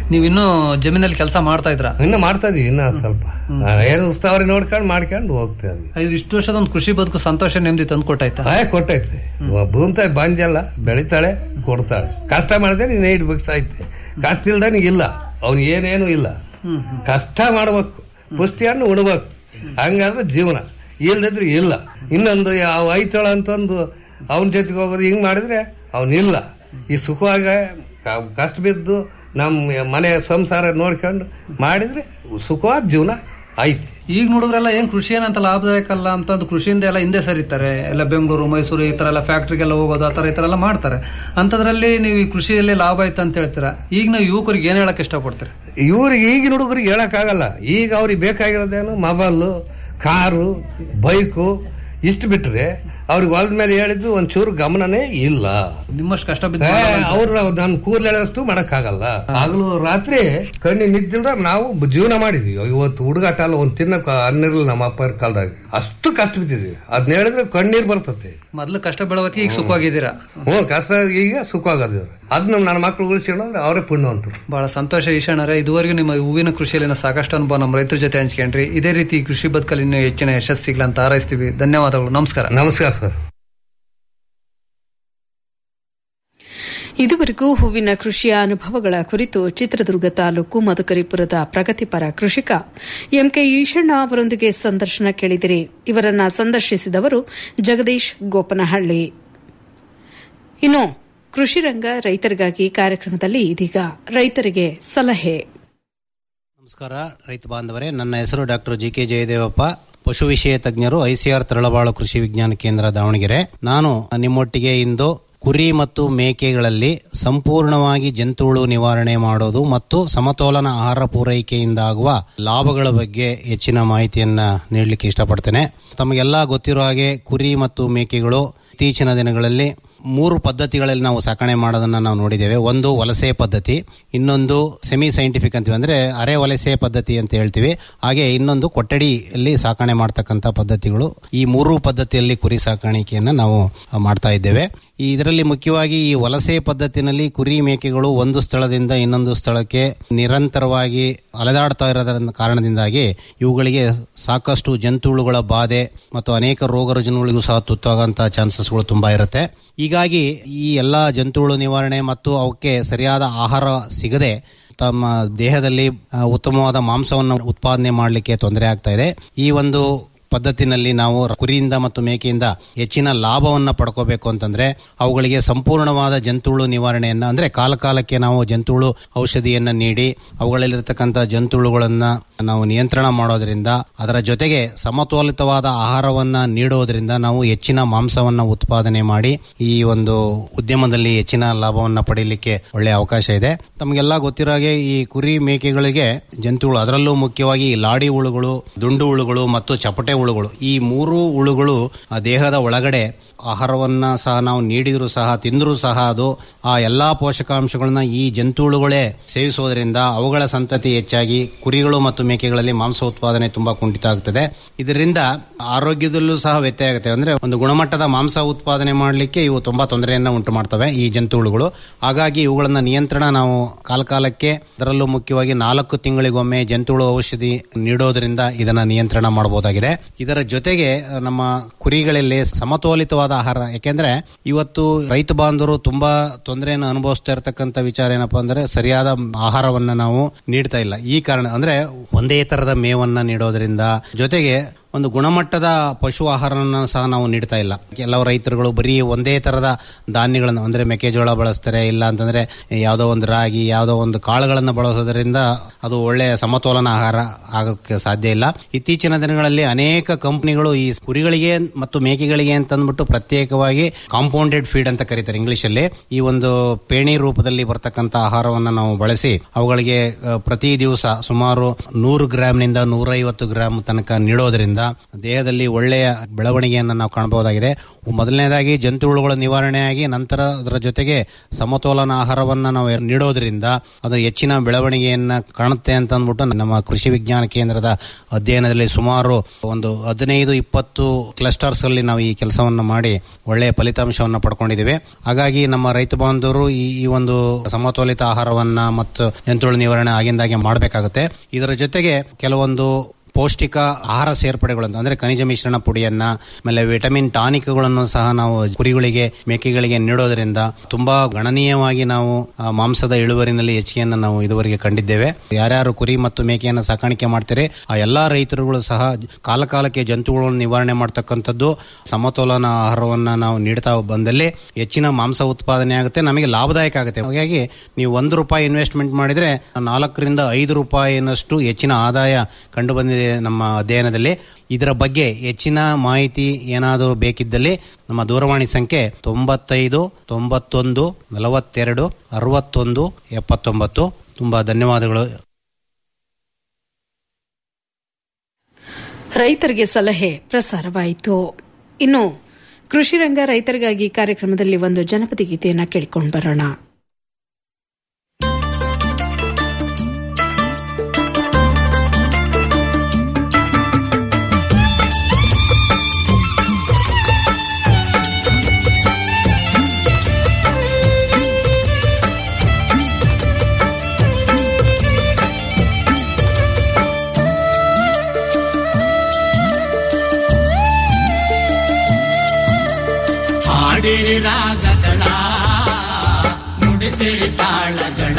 ನೀವ್ ಇನ್ನೂ ಜಮೀನಲ್ಲಿ ಕೆಲಸ ಮಾಡ್ತಾ ಇದ್ರ ಇನ್ನು ಮಾಡ್ತಾ ಇದೀವಿ ಇನ್ನ ಸ್ವಲ್ಪ ಆ, ಏನು ಉಸ್ತುವಾರಿ ನೋಡ್ಕೊಂಡು ಮಾಡ್ಕೊಂಡು ಹೋಗ್ತಾ ಇದೀವಿ ಇದು ಇಷ್ಟು ವರ್ಷದ ಒಂದು ಕೃಷಿ ಬದುಕು ಸಂತೋಷ ನೆಮ್ಮದಿ ತಂದು ಕೊಟ್ಟಾಯ್ತಾ ಆಯ್ ಕೊಟ್ಟೈತೆ ಭೂಮಿ ತಾಯಿ ಬಂಜಲ್ಲ ಬೆಳಿತಾಳೆ ಕೊಡ್ತಾಳೆ ಕಷ್ಟ ಮಾಡಿದ್ರೆ ನೀನು ಐದು ಬಗ್ಸ್ ಐತೆ ಕಷ್ಟ ಇಲ್ದ ಇಲ್ಲ ಅವ್ನು ಏನೇನು ಇಲ್ಲ ಕಷ್ಟ ಮಾಡ್ಬೇಕು ಪುಷ್ಟಿಯನ್ನು ಉಣ್ಬೇಕು ಹಂಗಾದ್ರೆ ಜೀವನ ಇಲ್ದಿದ್ರೆ ಇಲ್ಲ ಇನ್ನೊಂದು ಯಾವ ಐತಳ ಅಂತಂದು ಅವನ ಜೊತೆಗೆ ಹೋಗೋದು ಹಿಂಗ್ ಮಾಡಿದ್ರೆ ಅವನಿಲ್ಲ ಈ ಸುಖವಾಗ ಕ- ಕಷ್ಟ ಬಿದ್ದು ನಮ್ಮ ಮನೆ ಸಂಸಾರ ನೋಡ್ಕೊಂಡು ಮಾಡಿದ್ರೆ ಸುಖವಾದ ಜೀವನ ಐತಿ ಈಗ ನೋಡಿದ್ರೆಲ್ಲ ಏನ್ ಕೃಷಿ ಏನಂತ ಲಾಭದಾಯಕ ಅಲ್ಲ ಅಂತಂದು ಕೃಷಿಯಿಂದ ಎಲ್ಲ ಹಿಂದೆ ಸರಿತಾರೆ ಎಲ್ಲ ಬೆಂಗಳೂರು ಮೈಸೂರು ಈ ತರ ಎಲ್ಲ ಫ್ಯಾಕ್ಟ್ರಿಗೆಲ್ಲ ಹೋಗೋದು ಆ ತರ ಈ ತರ ಎಲ್ಲ ಮಾಡ್ತಾರೆ ಅಂತದ್ರಲ್ಲಿ ನೀವು ಈ ಕೃಷಿಯಲ್ಲಿ ಲಾಭ ಐತೆ ಅಂತ ಹೇಳ್ತೀರಾ ಈಗ ನಾವು ಯುವಕರಿಗೆ ಏನ್ ಹೇಳಕ್ ಇಷ್ಟಪಡ್ತೀರಿ ಇವ್ರಿಗೆ ಈಗಿನ ಹುಡುಗರಿಗೆ ಹೇಳಕ್ಕಾಗಲ್ಲ ಈಗ ಅವ್ರಿಗೆ ಬೇಕಾಗಿರೋದೇನು ಮೊಬೈಲು ಕಾರು ಬೈಕು ಇಷ್ಟು ಬಿಟ್ರೆ ಅವ್ರಿಗೆ ಹೊಲದ ಮೇಲೆ ಹೇಳಿದ್ದು ಒಂಚೂರು ಗಮನನೇ ಇಲ್ಲ ನಿಮ್ಮಷ್ಟು ಕಷ್ಟ ಬಿದ್ದು ಅವ್ರ ನಾನು ಕೂದಲು ಹೇಳೋಷ್ಟು ಮಾಡಕ್ಕಾಗಲ್ಲ ಹಗಲು ರಾತ್ರಿ ಕಣ್ಣಿ ನಿದ್ದಿಲ್ದ ನಾವು ಬ- ಜೀವನ ಮಾಡಿದ್ವಿ ಇವತ್ತು ಹುಡುಗಾಟ ಅಲ್ಲ ಒಂದ್ ತಿನ್ನಕ್ ಅನ್ನಿರ್ಲಿಲ್ಲ ನಮ್ಮ ಅಪ್ಪ ಕಾಲದಾಗ ಅಷ್ಟು ಕಷ್ಟ ಬಿದ್ದಿದ್ವಿ ಅದನ್ನ ಹೇಳಿದ್ರೆ ಕಣ್ಣೀರ್ ಬರ್ತತೆ ಮೊದ್ಲು ಕಷ್ಟ ಬೆಳವಕ್ಕೆ ಈಗ ಸುಖವಾಗಿದ್ದೀರಾ ಹ್ಞೂ ಕಷ್ಟ ಈಗ ಸುಖ ಆಗೋದು ಅದನ್ನ ನನ್ನ ಮಕ್ಳು ಉಳಿಸ್ಕೊಂಡ್ರೆ ಅವರೇ ಪುಣ್ಯವಂತರು ಬಹಳ ಸಂತೋಷ ಈಶಣ್ಣರೇ ಇದುವರೆಗೂ ನಿಮ್ಮ ಹೂವಿನ ಕೃಷಿಯಲ್ಲಿನ ಸಾಕಷ್ಟು ಅನುಭವ ನಮ್ಮ ರೈತರ ಜೊತೆ ಹಂಚ್ಕೊಂಡ್ರಿ ಇದೇ ರೀತಿ ಈ ಕೃಷಿ ಬದುಕಲ್ಲಿ ಇನ್ನೂ ಹೆಚ್ಚಿನ ಯಶಸ್ಸು ಸಿಗ್ಲ ಅಂತ ಹಾರೈಸ್ತೀವಿ ಧನ್ಯವಾದಗಳು ನಮಸ್ಕಾರ ನಮಸ್ಕಾರ ಸರ್ ಇದುವರೆಗೂ ಹೂವಿನ ಕೃಷಿಯ ಅನುಭವಗಳ ಕುರಿತು ಚಿತ್ರದುರ್ಗ ತಾಲೂಕು ಮಧುಕರಿಪುರದ ಪ್ರಗತಿಪರ ಕೃಷಿಕ ಎಂಕೆ ಈಶಣ್ಣ ಅವರೊಂದಿಗೆ ಸಂದರ್ಶನ ಕೇಳಿದಿರಿ ಇವರನ್ನ ಸಂದರ್ಶಿಸಿದವರು ಜಗದೀಶ್ ಗೋಪನಹಳ್ಳಿ ಇನ್ನು ಕೃಷಿ ರಂಗ ರೈತರಿಗಾಗಿ ಕಾರ್ಯಕ್ರಮದಲ್ಲಿ ಇದೀಗ ರೈತರಿಗೆ ಸಲಹೆ ನಮಸ್ಕಾರ ರೈತ ಬಾಂಧವರೇ ನನ್ನ ಹೆಸರು ಡಾಕ್ಟರ್ ಜಿ ಕೆ ಜಯದೇವಪ್ಪ ಪಶು ವಿಷಯ ತಜ್ಞರು ಐಸಿಆರ್ ತರಳಬಾಳು ಕೃಷಿ ವಿಜ್ಞಾನ ಕೇಂದ್ರ ದಾವಣಗೆರೆ ನಾನು ನಿಮ್ಮೊಟ್ಟಿಗೆ ಇಂದು ಕುರಿ ಮತ್ತು ಮೇಕೆಗಳಲ್ಲಿ ಸಂಪೂರ್ಣವಾಗಿ ಜಂತುಹುಳು ನಿವಾರಣೆ ಮಾಡೋದು ಮತ್ತು ಸಮತೋಲನ ಆಹಾರ ಪೂರೈಕೆಯಿಂದಾಗುವ ಲಾಭಗಳ ಬಗ್ಗೆ ಹೆಚ್ಚಿನ ಮಾಹಿತಿಯನ್ನ ನೀಡಲಿಕ್ಕೆ ಇಷ್ಟಪಡ್ತೇನೆ ತಮಗೆಲ್ಲ ಗೊತ್ತಿರೋ ಹಾಗೆ ಕುರಿ ಮತ್ತು ಮೇಕೆಗಳು ಇತ್ತೀಚಿನ ದಿನಗಳಲ್ಲಿ ಮೂರು ಪದ್ಧತಿಗಳಲ್ಲಿ ನಾವು ಸಾಕಣೆ ಮಾಡೋದನ್ನ ನಾವು ನೋಡಿದ್ದೇವೆ ಒಂದು ವಲಸೆ ಪದ್ಧತಿ ಇನ್ನೊಂದು ಸೆಮಿ ಸೈಂಟಿಫಿಕ್ ಅಂತೀವಿ ಅಂದ್ರೆ ಅರೆ ವಲಸೆ ಪದ್ಧತಿ ಅಂತ ಹೇಳ್ತೀವಿ ಹಾಗೆ ಇನ್ನೊಂದು ಕೊಠಡಿಯಲ್ಲಿ ಸಾಕಣೆ ಮಾಡ್ತಕ್ಕಂಥ ಪದ್ಧತಿಗಳು ಈ ಮೂರು ಪದ್ಧತಿಯಲ್ಲಿ ಕುರಿ ಸಾಕಾಣಿಕೆಯನ್ನ ನಾವು ಮಾಡ್ತಾ ಇದ್ದೇವೆ ಈ ಇದರಲ್ಲಿ ಮುಖ್ಯವಾಗಿ ಈ ವಲಸೆ ಪದ್ಧತಿನಲ್ಲಿ ಕುರಿ ಮೇಕೆಗಳು ಒಂದು ಸ್ಥಳದಿಂದ ಇನ್ನೊಂದು ಸ್ಥಳಕ್ಕೆ ನಿರಂತರವಾಗಿ ಅಲೆದಾಡ್ತಾ ಇರೋದರ ಕಾರಣದಿಂದಾಗಿ ಇವುಗಳಿಗೆ ಸಾಕಷ್ಟು ಜಂತುಹುಳುಗಳ ಬಾಧೆ ಮತ್ತು ಅನೇಕ ರೋಗ ರುಜಿನಗಳಿಗೂ ಸಹ ತುತ್ತಾಗುವಂತಹ ಚಾನ್ಸಸ್ಗಳು ತುಂಬಾ ಇರುತ್ತೆ ಹೀಗಾಗಿ ಈ ಎಲ್ಲ ಜಂತುಹುಳು ನಿವಾರಣೆ ಮತ್ತು ಅವಕ್ಕೆ ಸರಿಯಾದ ಆಹಾರ ಸಿಗದೆ ತಮ್ಮ ದೇಹದಲ್ಲಿ ಆ, ಉತ್ತಮವಾದ ಮಾಂಸವನ್ನು ಉತ್ಪಾದನೆ ಮಾಡಲಿಕ್ಕೆ ತೊಂದರೆ ಆಗ್ತಾ ಇದೆ ಈ ಒಂದು ಪದ್ಧತಿನಲ್ಲಿ ನಾವು ಕುರಿಯಿಂದ ಮತ್ತು ಮೇಕೆಯಿಂದ ಹೆಚ್ಚಿನ ಲಾಭವನ್ನು ಪಡ್ಕೋಬೇಕು ಅಂತಂದ್ರೆ ಅವುಗಳಿಗೆ ಸಂಪೂರ್ಣವಾದ ಜಂತುಹುಳು ನಿವಾರಣೆಯನ್ನ ಅಂದ್ರೆ ಕಾಲ ಕಾಲಕ್ಕೆ ನಾವು ಜಂತುಹುಳು ಔಷಧಿಯನ್ನ ನೀಡಿ ಅವುಗಳಲ್ಲಿರ್ತಕ್ಕಂಥ ಜಂತುಹುಳುಗಳನ್ನ ನಾವು ನಿಯಂತ್ರಣ ಮಾಡೋದ್ರಿಂದ ಅದರ ಜೊತೆಗೆ ಸಮತೋಲಿತವಾದ ಆಹಾರವನ್ನ ನೀಡೋದ್ರಿಂದ ನಾವು ಹೆಚ್ಚಿನ ಮಾಂಸವನ್ನ ಉತ್ಪಾದನೆ ಮಾಡಿ ಈ ಒಂದು ಉದ್ಯಮದಲ್ಲಿ ಹೆಚ್ಚಿನ ಲಾಭವನ್ನ ಪಡೆಯಲಿಕ್ಕೆ ಒಳ್ಳೆಯ ಅವಕಾಶ ಇದೆ ತಮಗೆಲ್ಲ ಗೊತ್ತಿರೋ ಹಾಗೆ ಈ ಕುರಿ ಮೇಕೆಗಳಿಗೆ ಜಂತುಹುಳು ಅದರಲ್ಲೂ ಮುಖ್ಯವಾಗಿ ಈ ಲಾಡಿ ಹುಳುಗಳು ದುಂಡು ಹುಳುಗಳು ಮತ್ತು ಚಪಟೆ ಹುಳುಗಳು ಈ ಮೂರು ಹುಳುಗಳು ಆ ದೇಹದ ಒಳಗಡೆ ಆಹಾರವನ್ನ ಸಹ ನಾವು ನೀಡಿದ್ರು ಸಹ ತಿಂದರೂ ಸಹ ಅದು ಆ ಎಲ್ಲಾ ಪೋಷಕಾಂಶಗಳನ್ನ ಈ ಜಂತುಹುಳುಗಳೇ ಸೇವಿಸೋದ್ರಿಂದ ಅವುಗಳ ಸಂತತಿ ಹೆಚ್ಚಾಗಿ ಕುರಿಗಳು ಮತ್ತು ಮೇಕೆಗಳಲ್ಲಿ ಮಾಂಸ ಉತ್ಪಾದನೆ ತುಂಬಾ ಕುಂಠಿತ ಆಗ್ತದೆ ಇದರಿಂದ ಆರೋಗ್ಯದಲ್ಲೂ ಸಹ ವ್ಯತ್ಯಯ ಆಗುತ್ತೆ ಅಂದ್ರೆ ಒಂದು ಗುಣಮಟ್ಟದ ಮಾಂಸ ಉತ್ಪಾದನೆ ಮಾಡಲಿಕ್ಕೆ ಇವು ತುಂಬಾ ತೊಂದರೆಯನ್ನ ಉಂಟು ಮಾಡ್ತವೆ ಈ ಜಂತುಹುಳುಗಳು ಹಾಗಾಗಿ ಇವುಗಳನ್ನ ನಿಯಂತ್ರಣ ನಾವು ಕಾಲಕಾಲಕ್ಕೆ ಅದರಲ್ಲೂ ಮುಖ್ಯವಾಗಿ ನಾಲ್ಕು ತಿಂಗಳಿಗೊಮ್ಮೆ ಜಂತುಹುಳು ಔಷಧಿ ನೀಡೋದ್ರಿಂದ ಇದನ್ನ ನಿಯಂತ್ರಣ ಮಾಡಬಹುದಾಗಿದೆ ಇದರ ಜೊತೆಗೆ ಅಹ್, ನಮ್ಮ ಕುರಿಗಳಲ್ಲಿ ಸಮತೋಲಿತವಾದ ಆಹಾರ ಯಾಕೆಂದ್ರೆ ಇವತ್ತು ರೈತ ಬಾಂಧವರು ತುಂಬಾ ತೊಂದರೆಯನ್ನು ಅನುಭವಿಸ್ತಾ ಇರತಕ್ಕಂತ ವಿಚಾರ ಏನಪ್ಪಾ ಅಂದ್ರೆ ಸರಿಯಾದ ಆಹಾರವನ್ನ ನಾವು ನೀಡ್ತಾ ಇಲ್ಲ ಈ ಕಾರಣ ಅಂದ್ರೆ ಒಂದೇ ತರದ ಮೇವನ್ನ ನೀಡೋದ್ರಿಂದ ಜೊತೆಗೆ ಒಂದು ಗುಣಮಟ್ಟದ ಪಶು ಆಹಾರನ ಸಹ ನಾವು ನೀಡ್ತಾ ಇಲ್ಲ ಕೆಲವು ರೈತರುಗಳು ಬರೀ ಒಂದೇ ತರದ ಧಾನ್ಯಗಳನ್ನು ಅಂದ್ರೆ ಮೆಕ್ಕೆಜೋಳ ಬಳಸ್ತಾರೆ ಇಲ್ಲ ಅಂತಂದ್ರೆ ಯಾವುದೋ ಒಂದು ರಾಗಿ ಯಾವುದೋ ಒಂದು ಕಾಳುಗಳನ್ನು ಬಳಸೋದ್ರಿಂದ ಅದು ಒಳ್ಳೆಯ ಸಮತೋಲನ ಆಹಾರ ಆಗೋಕ್ಕೆ ಸಾಧ್ಯ ಇಲ್ಲ ಇತ್ತೀಚಿನ ದಿನಗಳಲ್ಲಿ ಅನೇಕ ಕಂಪನಿಗಳು ಈ ಕುರಿಗಳಿಗೆ ಮತ್ತು ಮೇಕೆಗಳಿಗೆ ಅಂತಂದ್ಬಿಟ್ಟು ಪ್ರತ್ಯೇಕವಾಗಿ ಕಾಂಪೌಂಡೆಡ್ ಫೀಡ್ ಅಂತ ಕರೀತಾರೆ ಇಂಗ್ಲಿಷ್ ಅಲ್ಲಿ ಈ ಒಂದು ಪೇಣಿ ರೂಪದಲ್ಲಿ ಬರ್ತಕ್ಕಂಥ ಆಹಾರವನ್ನು ನಾವು ಬಳಸಿ ಅವುಗಳಿಗೆ ಅಹ್, ಪ್ರತಿ ದಿವಸ ಸುಮಾರು ನೂರು ಗ್ರಾಮ್ನಿಂದ ನೂರೈವತ್ತು ಗ್ರಾಮ್ ತನಕ ನೀಡೋದ್ರಿಂದ ದೇಹದಲ್ಲಿ ಒಳ್ಳೆಯ ಬೆಳವಣಿಗೆಯನ್ನು ನಾವು ಕಾಣಬಹುದಾಗಿದೆ ಮೊದಲನೇದಾಗಿ ಜಂತುಹುಳುಗಳ ನಿವಾರಣೆಯಾಗಿ ನಂತರ ಅದರ ಜೊತೆಗೆ ಸಮತೋಲನ ಆಹಾರವನ್ನು ನಾವು ನೀಡೋದ್ರಿಂದ ಅದು ಹೆಚ್ಚಿನ ಬೆಳವಣಿಗೆಯನ್ನ ಕಾಣುತ್ತೆ ಅಂತ ಅಂದ್ಬಿಟ್ಟು ನಮ್ಮ ಕೃಷಿ ವಿಜ್ಞಾನ ಕೇಂದ್ರದ ಅಧ್ಯಯನದಲ್ಲಿ ಸುಮಾರು ಒಂದು ಹದಿನೈದು ಇಪ್ಪತ್ತು ಕ್ಲಸ್ಟರ್ಸ್ ಅಲ್ಲಿ ನಾವು ಈ ಕೆಲಸವನ್ನು ಮಾಡಿ ಒಳ್ಳೆಯ ಫಲಿತಾಂಶವನ್ನು ಪಡ್ಕೊಂಡಿದ್ದೇವೆ ಹಾಗಾಗಿ ನಮ್ಮ ರೈತ ಬಾಂಧವರು ಈ ಈ ಒಂದು ಸಮತೋಲಿತ ಆಹಾರವನ್ನ ಮತ್ತು ಜಂತುಹುಳು ನಿವಾರಣೆ ಆಗಿಂದಾಗೆ ಮಾಡಬೇಕಾಗುತ್ತೆ ಇದರ ಜೊತೆಗೆ ಕೆಲವೊಂದು ಪೌಷ್ಟಿಕ ಆಹಾರ ಸೇರ್ಪಡೆಗಳು ಅಂತ ಅಂದ್ರೆ ಖನಿಜ ಮಿಶ್ರಣ ಪುಡಿಯನ್ನ ಆಮೇಲೆ ವಿಟಮಿನ್ ಟಾನಿಕ್ಗಳನ್ನು ಸಹ ನಾವು ಕುರಿಗಳಿಗೆ ಮೇಕೆಗಳಿಗೆ ನೀಡೋದ್ರಿಂದ ತುಂಬಾ ಗಣನೀಯವಾಗಿ ನಾವು ಆ, ಮಾಂಸದ ಇಳುವರಿನಲ್ಲಿ ಹೆಚ್ಚಿಗೆಯನ್ನು ನಾವು ಇದುವರೆಗೆ ಕಂಡಿದ್ದೇವೆ ಯಾರ್ಯಾರು ಕುರಿ ಮತ್ತು ಮೇಕೆಯನ್ನು ಸಾಕಾಣಿಕೆ ಮಾಡ್ತಾರೆ ಆ ಎಲ್ಲಾ ರೈತರುಗಳು ಸಹ ಕಾಲಕಾಲಕ್ಕೆ ಜಂತುಗಳನ್ನು ನಿವಾರಣೆ ಮಾಡ್ತಕ್ಕಂಥದ್ದು ಸಮತೋಲನ ಆಹಾರವನ್ನ ನಾವು ನೀಡ್ತಾ ಬಂದಲ್ಲಿ ಹೆಚ್ಚಿನ ಮಾಂಸ ಉತ್ಪಾದನೆ ಆಗುತ್ತೆ ನಮಗೆ ಲಾಭದಾಯಕ ಆಗುತ್ತೆ ಹಾಗಾಗಿ ನೀವು ಒಂದು ರೂಪಾಯಿ ಇನ್ವೆಸ್ಟ್ಮೆಂಟ್ ಮಾಡಿದ್ರೆ ನಾಲ್ಕರಿಂದ ಐದು ರೂಪಾಯಿನಷ್ಟು ಹೆಚ್ಚಿನ ಆದಾಯ ಕಂಡು ಬಂದಿದೆ ನಮ್ಮ ಅಧ್ಯಯನದಲ್ಲಿ ಇದರ ಬಗ್ಗೆ ಹೆಚ್ಚಿನ ಮಾಹಿತಿ ಏನಾದರೂ ಬೇಕಿದ್ದಲ್ಲಿ ನಮ್ಮ ದೂರವಾಣಿ ಸಂಖ್ಯೆ ತೊಂಬತ್ತೈದು ತೊಂಬತ್ತೊಂದು ನಲವತ್ತೆರಡು ಅರವತ್ತೊಂದು ಎಪ್ಪತ್ತೊಂಬತ್ತು ತುಂಬಾ ಧನ್ಯವಾದಗಳು ರೈತರಿಗೆ ಸಲಹೆ ಪ್ರಸಾರವಾಯಿತು ಇನ್ನು ಕೃಷಿ ರಂಗ ರೈತರಿಗಾಗಿ ಕಾರ್ಯಕ್ರಮದಲ್ಲಿ ಒಂದು ಜನಪದ ಗೀತೆಯನ್ನು ಕೇಳಿಕೊಂಡು ಬರೋಣ ಹಾಡಿರಿ ರಾಗಗಳ ನುಡಿಸಿರಿ ತಾಳಗಳ